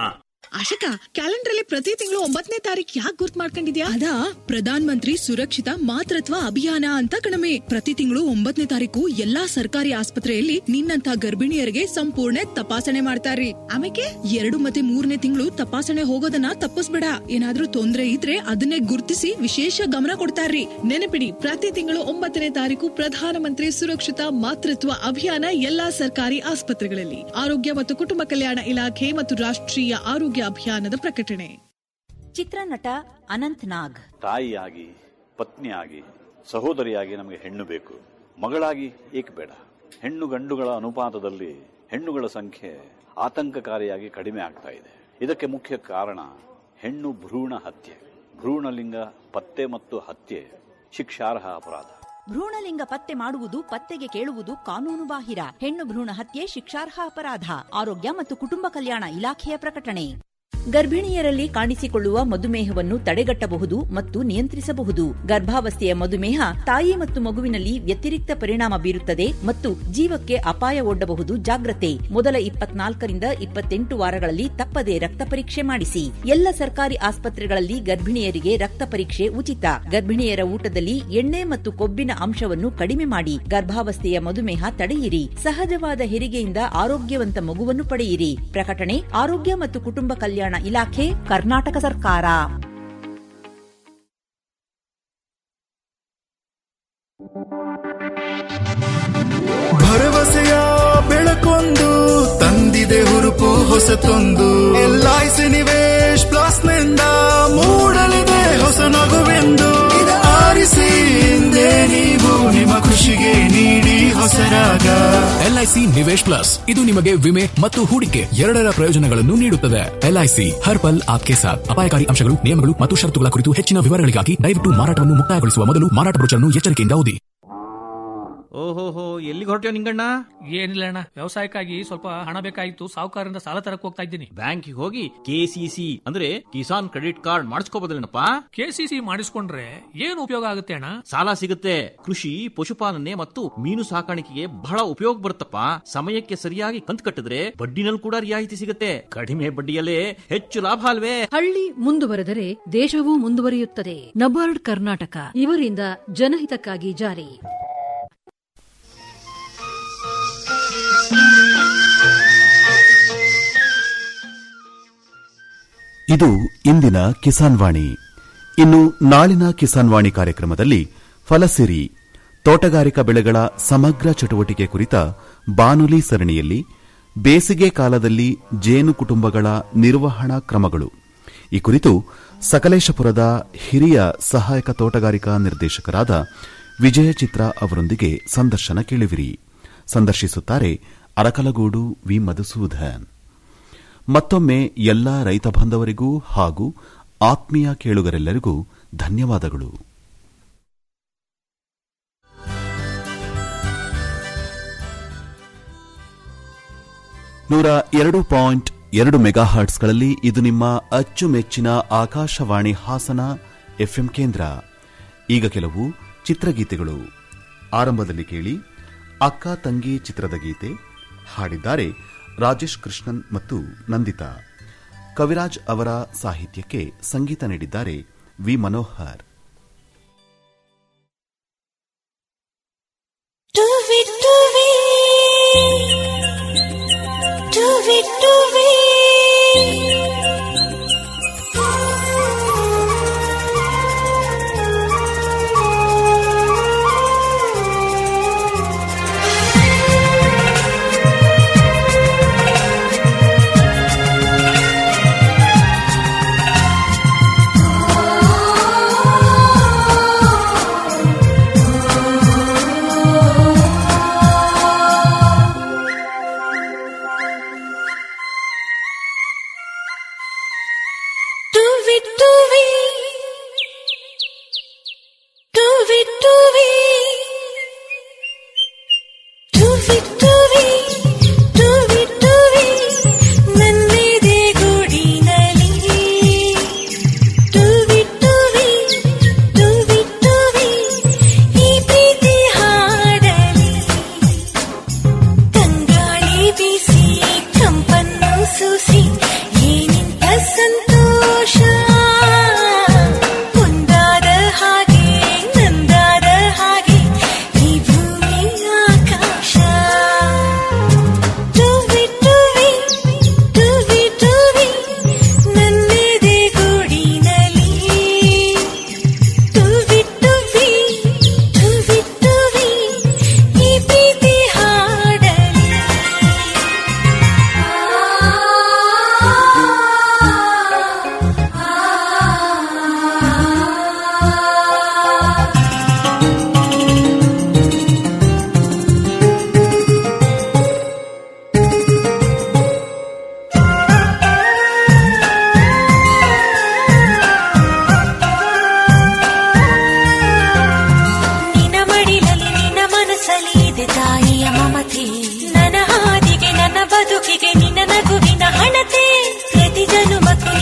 ಆಶಕ ಕ್ಯಾಲೆಂಡರ್ ಅಲ್ಲಿ ಪ್ರತಿ ತಿಂಗಳು ಒಂಬತ್ತನೇ ತಾರೀಕು ಯಾಕೆ ಗುರ್ತ್ ಮಾಡ್ಕೊಂಡಿದ್ಯಾ ಅದಾ ಪ್ರಧಾನ ಮಂತ್ರಿ ಸುರಕ್ಷಿತ ಮಾತೃತ್ವ ಅಭಿಯಾನ ಅಂತ ಕಣಮೆ ಪ್ರತಿ ತಿಂಗಳು ಒಂಬತ್ತನೇ ತಾರೀಕು ಎಲ್ಲಾ ಸರ್ಕಾರಿ ಆಸ್ಪತ್ರೆಯಲ್ಲಿ ನಿನ್ನಂತ ಗರ್ಭಿಣಿಯರಿಗೆ ಸಂಪೂರ್ಣ ತಪಾಸಣೆ ಮಾಡ್ತಾರ್ರಿ ಆಮೇಲೆ ಎರಡು ಮತ್ತೆ ಮೂರನೇ ತಿಂಗಳು ತಪಾಸಣೆ ಹೋಗೋದನ್ನ ತಪ್ಪಿಸ್ಬೇಡ ಏನಾದ್ರೂ ತೊಂದ್ರೆ ಇದ್ರೆ ಅದನ್ನೇ ಗುರ್ತಿಸಿ ವಿಶೇಷ ಗಮನ ಕೊಡ್ತಾರ್ರಿ ನೆನಪಿಡಿ ಪ್ರತಿ ತಿಂಗಳು ಒಂಬತ್ತನೇ ತಾರೀಕು ಪ್ರಧಾನಮಂತ್ರಿ ಸುರಕ್ಷಿತ ಮಾತೃತ್ವ ಅಭಿಯಾನ ಎಲ್ಲಾ ಸರ್ಕಾರಿ ಆಸ್ಪತ್ರೆಗಳಲ್ಲಿ ಆರೋಗ್ಯ ಮತ್ತು ಕುಟುಂಬ ಕಲ್ಯಾಣ ಇಲಾಖೆ ಮತ್ತು ರಾಷ್ಟ್ರೀಯ ಆರೋಗ್ಯ ಅಭಿಯಾನದ ಪ್ರಕಟಣೆ ಚಿತ್ರನಟ ಅನಂತ್ ನಾಗ್ ತಾಯಿಯಾಗಿ ಪತ್ನಿಯಾಗಿ ಸಹೋದರಿಯಾಗಿ ನಮಗೆ ಹೆಣ್ಣು ಬೇಕು ಮಗಳಾಗಿ ಏಕೆ ಬೇಡ ಹೆಣ್ಣು ಗಂಡುಗಳ ಅನುಪಾತದಲ್ಲಿ ಹೆಣ್ಣುಗಳ ಸಂಖ್ಯೆ ಆತಂಕಕಾರಿಯಾಗಿ ಕಡಿಮೆ ಆಗ್ತಾ ಇದೆ ಇದಕ್ಕೆ ಮುಖ್ಯ ಕಾರಣ ಹೆಣ್ಣು ಭ್ರೂಣ ಹತ್ಯೆ ಭ್ರೂಣಲಿಂಗ ಪತ್ತೆ ಮತ್ತು ಹತ್ಯೆ ಶಿಕ್ಷಾರ್ಹ ಅಪರಾಧ ಭ್ರೂಣಲಿಂಗ ಪತ್ತೆ ಮಾಡುವುದು ಪತ್ತೆಗೆ ಕೇಳುವುದು ಕಾನೂನು ಬಾಹಿರ ಹೆಣ್ಣು ಭ್ರೂಣ ಹತ್ಯೆ ಶಿಕ್ಷಾರ್ಹ ಅಪರಾಧ ಆರೋಗ್ಯ ಮತ್ತು ಕುಟುಂಬ ಕಲ್ಯಾಣ ಇಲಾಖೆಯ ಪ್ರಕಟಣೆ ಗರ್ಭಿಣಿಯರಲ್ಲಿ ಕಾಣಿಸಿಕೊಳ್ಳುವ ಮಧುಮೇಹವನ್ನು ತಡೆಗಟ್ಟಬಹುದು ಮತ್ತು ನಿಯಂತ್ರಿಸಬಹುದು ಗರ್ಭಾವಸ್ಥೆಯ ಮಧುಮೇಹ ತಾಯಿ ಮತ್ತು ಮಗುವಿನಲ್ಲಿ ವ್ಯತಿರಿಕ್ತ ಪರಿಣಾಮ ಬೀರುತ್ತದೆ ಮತ್ತು ಜೀವಕ್ಕೆ ಅಪಾಯ ಒಡ್ಡಬಹುದು ಜಾಗ್ರತೆ ಮೊದಲ ಇಪ್ಪತ್ನಾಲ್ಕರಿಂದ ಇಪ್ಪತ್ತೆಂಟು ವಾರಗಳಲ್ಲಿ ತಪ್ಪದೆ ರಕ್ತ ಪರೀಕ್ಷೆ ಮಾಡಿಸಿ ಎಲ್ಲ ಸರ್ಕಾರಿ ಆಸ್ಪತ್ರೆಗಳಲ್ಲಿ ಗರ್ಭಿಣಿಯರಿಗೆ ರಕ್ತ ಪರೀಕ್ಷೆ ಉಚಿತ ಗರ್ಭಿಣಿಯರ ಊಟದಲ್ಲಿ ಎಣ್ಣೆ ಮತ್ತು ಕೊಬ್ಬಿನ ಅಂಶವನ್ನು ಕಡಿಮೆ ಮಾಡಿ ಗರ್ಭಾವಸ್ಥೆಯ ಮಧುಮೇಹ ತಡೆಯಿರಿ ಸಹಜವಾದ ಹೆರಿಗೆಯಿಂದ ಆರೋಗ್ಯವಂತ ಮಗುವನ್ನು ಪಡೆಯಿರಿ ಪ್ರಕಟಣೆ ಆರೋಗ್ಯ ಮತ್ತು ಕುಟುಂಬ ಕಲ್ಯಾಣ ಇಲಾಖೆ ಕರ್ನಾಟಕ ಸರ್ಕಾರ ಭರವಸೆಯ ಬೆಳಕೊಂದು ತಂದಿದೆ ಹುರುಪು ಹೊಸತೊಂದು ಎಲ್ಐಸಿ ನಿವೇಶ್ ಪ್ಲಸ್ ನಿಂದ ಮೂಡಲಿದೆ ಹೊಸ ನಗುವೆಂದು ಇದು ಆರಿಸಿ ಹಿಂದೆ ನೀವು ನಿಮ್ಮ ಖುಷಿಗೆ ನೀಡಿ ಹೊಸರಾಗ ಎಲ್ಐಸಿ ನಿವೇಶ್ ಪ್ಲಸ್ ಇದು ನಿಮಗೆ ವಿಮೆ ಮತ್ತು ಹೂಡಿಕೆ ಎರಡರ ಪ್ರಯೋಜನಗಳನ್ನು ನೀಡುತ್ತದೆ ಎಲ್ಐಸಿ ಹರ್ ಪಲ್ ಆಪ್ಕೆ ಸಾಥ್ ಅಪಾಯಕಾರಿ ಅಂಶಗಳು ನಿಯಮಗಳು ಮತ್ತು ಷರತ್ತುಗಳ ಕುರಿತು ಹೆಚ್ಚಿನ ವಿವರಗಳಿಗಾಗಿ ದಯವಿಟ್ಟು ಮಾರಾಟವನ್ನು ಮುಕ್ತಾಯಗೊಳಿಸುವ ಮೊದಲು ಮಾರಾಟ ಬ್ರೋಚರ್ನ್ನು ಎಚ್ಚರಿಕೆಯಿಂದ ಓದಿ ಓಹೋಹೋ ಎಲ್ಲಿಗೆ ಹೊರಟ್ಯೋ ನಿಂಗಣ್ಣ ಏನಿಲ್ಲ ಅಣ್ಣ ವ್ಯವಸಾಯಕ್ಕಾಗಿ ಸ್ವಲ್ಪ ಹಣ ಬೇಕಾಗಿತ್ತು ಸಾಹುಕಾರರಿಂದ ಸಾಲ ತರಕ್ ಹೋಗ್ತಾ ಇದ್ದೀನಿ ಬ್ಯಾಂಕಿಗೆ ಹೋಗಿ ಕೆಸಿಸಿ ಅಂದ್ರೆ ಕಿಸಾನ್ ಕ್ರೆಡಿಟ್ ಕಾರ್ಡ್ ಮಾಡಿಸ್ಕೋಬೋದಲ್ಲೇನಪ್ಪ ಕೆಸಿಸಿ ಮಾಡಿಸ್ಕೊಂಡ್ರೆ ಏನು ಉಪಯೋಗ ಆಗುತ್ತೆ ಅಣ್ಣ ಸಾಲ ಸಿಗುತ್ತೆ ಕೃಷಿ ಪಶುಪಾಲನೆ ಮತ್ತು ಮೀನು ಸಾಕಾಣಿಕೆಗೆ ಬಹಳ ಉಪಯೋಗ ಬರುತ್ತಪ್ಪ ಸಮಯಕ್ಕೆ ಸರಿಯಾಗಿ ಕಂತು ಕಟ್ಟಿದ್ರೆ ಬಡ್ಡಿನಲ್ಲಿ ಕೂಡ ರಿಯಾಯಿತಿ ಸಿಗುತ್ತೆ ಕಡಿಮೆ ಬಡ್ಡಿಯಲ್ಲೇ ಹೆಚ್ಚು ಲಾಭ ಅಲ್ವೇ ಹಳ್ಳಿ ಮುಂದುವರೆದರೆ ದೇಶವೂ ಮುಂದುವರಿಯುತ್ತದೆ ನಬಾರ್ಡ್ ಕರ್ನಾಟಕ ಇವರಿಂದ ಜನಹಿತಕ್ಕಾಗಿ ಜಾರಿ ಇದು ಇಂದಿನ ಕಿಸಾನ್ ವಾಣಿ ಇನ್ನು ನಾಳಿನ ಕಿಸಾನ್ ವಾಣಿ ಕಾರ್ಯಕ್ರಮದಲ್ಲಿ ಫಲಸಿರಿ ತೋಟಗಾರಿಕಾ ಬೆಳೆಗಳ ಸಮಗ್ರ ಚಟುವಟಿಕೆ ಕುರಿತ ಬಾನುಲಿ ಸರಣಿಯಲ್ಲಿ ಬೇಸಿಗೆ ಕಾಲದಲ್ಲಿ ಜೇನು ಕುಟುಂಬಗಳ ನಿರ್ವಹಣಾ ಕ್ರಮಗಳು ಈ ಕುರಿತು ಸಕಲೇಶಪುರದ ಹಿರಿಯ ಸಹಾಯಕ ತೋಟಗಾರಿಕಾ ನಿರ್ದೇಶಕರಾದ ವಿಜಯ ಚಿತ್ರ ಅವರೊಂದಿಗೆ ಸಂದರ್ಶನ ಕೇಳುವಿರಿ ಸಂದರ್ಶಿಸುತ್ತಾರೆ ಅರಕಲಗೂಡು ವಿ ಮಧುಸೂದನ್ ಮತ್ತೊಮ್ಮೆ ಎಲ್ಲ ರೈತ ಬಾಂಧವರಿಗೂ ಹಾಗೂ ಆತ್ಮೀಯ ಕೇಳುಗರೆಲ್ಲರಿಗೂ ಧನ್ಯವಾದಗಳು ನೂರ ಎರಡು ಪಾಯಿಂಟ್ ಎರಡು ಮೆಗಾಹರ್ಟ್ಸ್ಗಳಲ್ಲಿ ಇದು ನಿಮ್ಮ ಅಚ್ಚುಮೆಚ್ಚಿನ ಆಕಾಶವಾಣಿ ಹಾಸನ ಎಫ್ಎಂ ಕೇಂದ್ರ ಈಗ ಕೆಲವು ಚಿತ್ರಗೀತೆಗಳು ಆರಂಭದಲ್ಲಿ ಕೇಳಿ ಅಕ್ಕ ತಂಗಿ ಚಿತ್ರದ ಗೀತೆ ಹಾಡಿದ್ದಾರೆ ರಾಜೇಶ್ ಕೃಷ್ಣನ್ ಮತ್ತು ನಂದಿತಾ ಕವಿರಾಜ್ ಅವರ ಸಾಹಿತ್ಯಕ್ಕೆ ಸಂಗೀತ ನೀಡಿದ್ದಾರೆ ವಿ ಮನೋಹರ್ ಕಣ್ಣಲ್ಲಿ ಇದೆ ತಾಯಿಯ ಮಮತೆ ನನ್ನ ಹಾದಿಗೆ ನನ್ನ ಬದುಕಿಗೆ ನಿನ್ನ ನಗುವಿನ ಹಣತೆ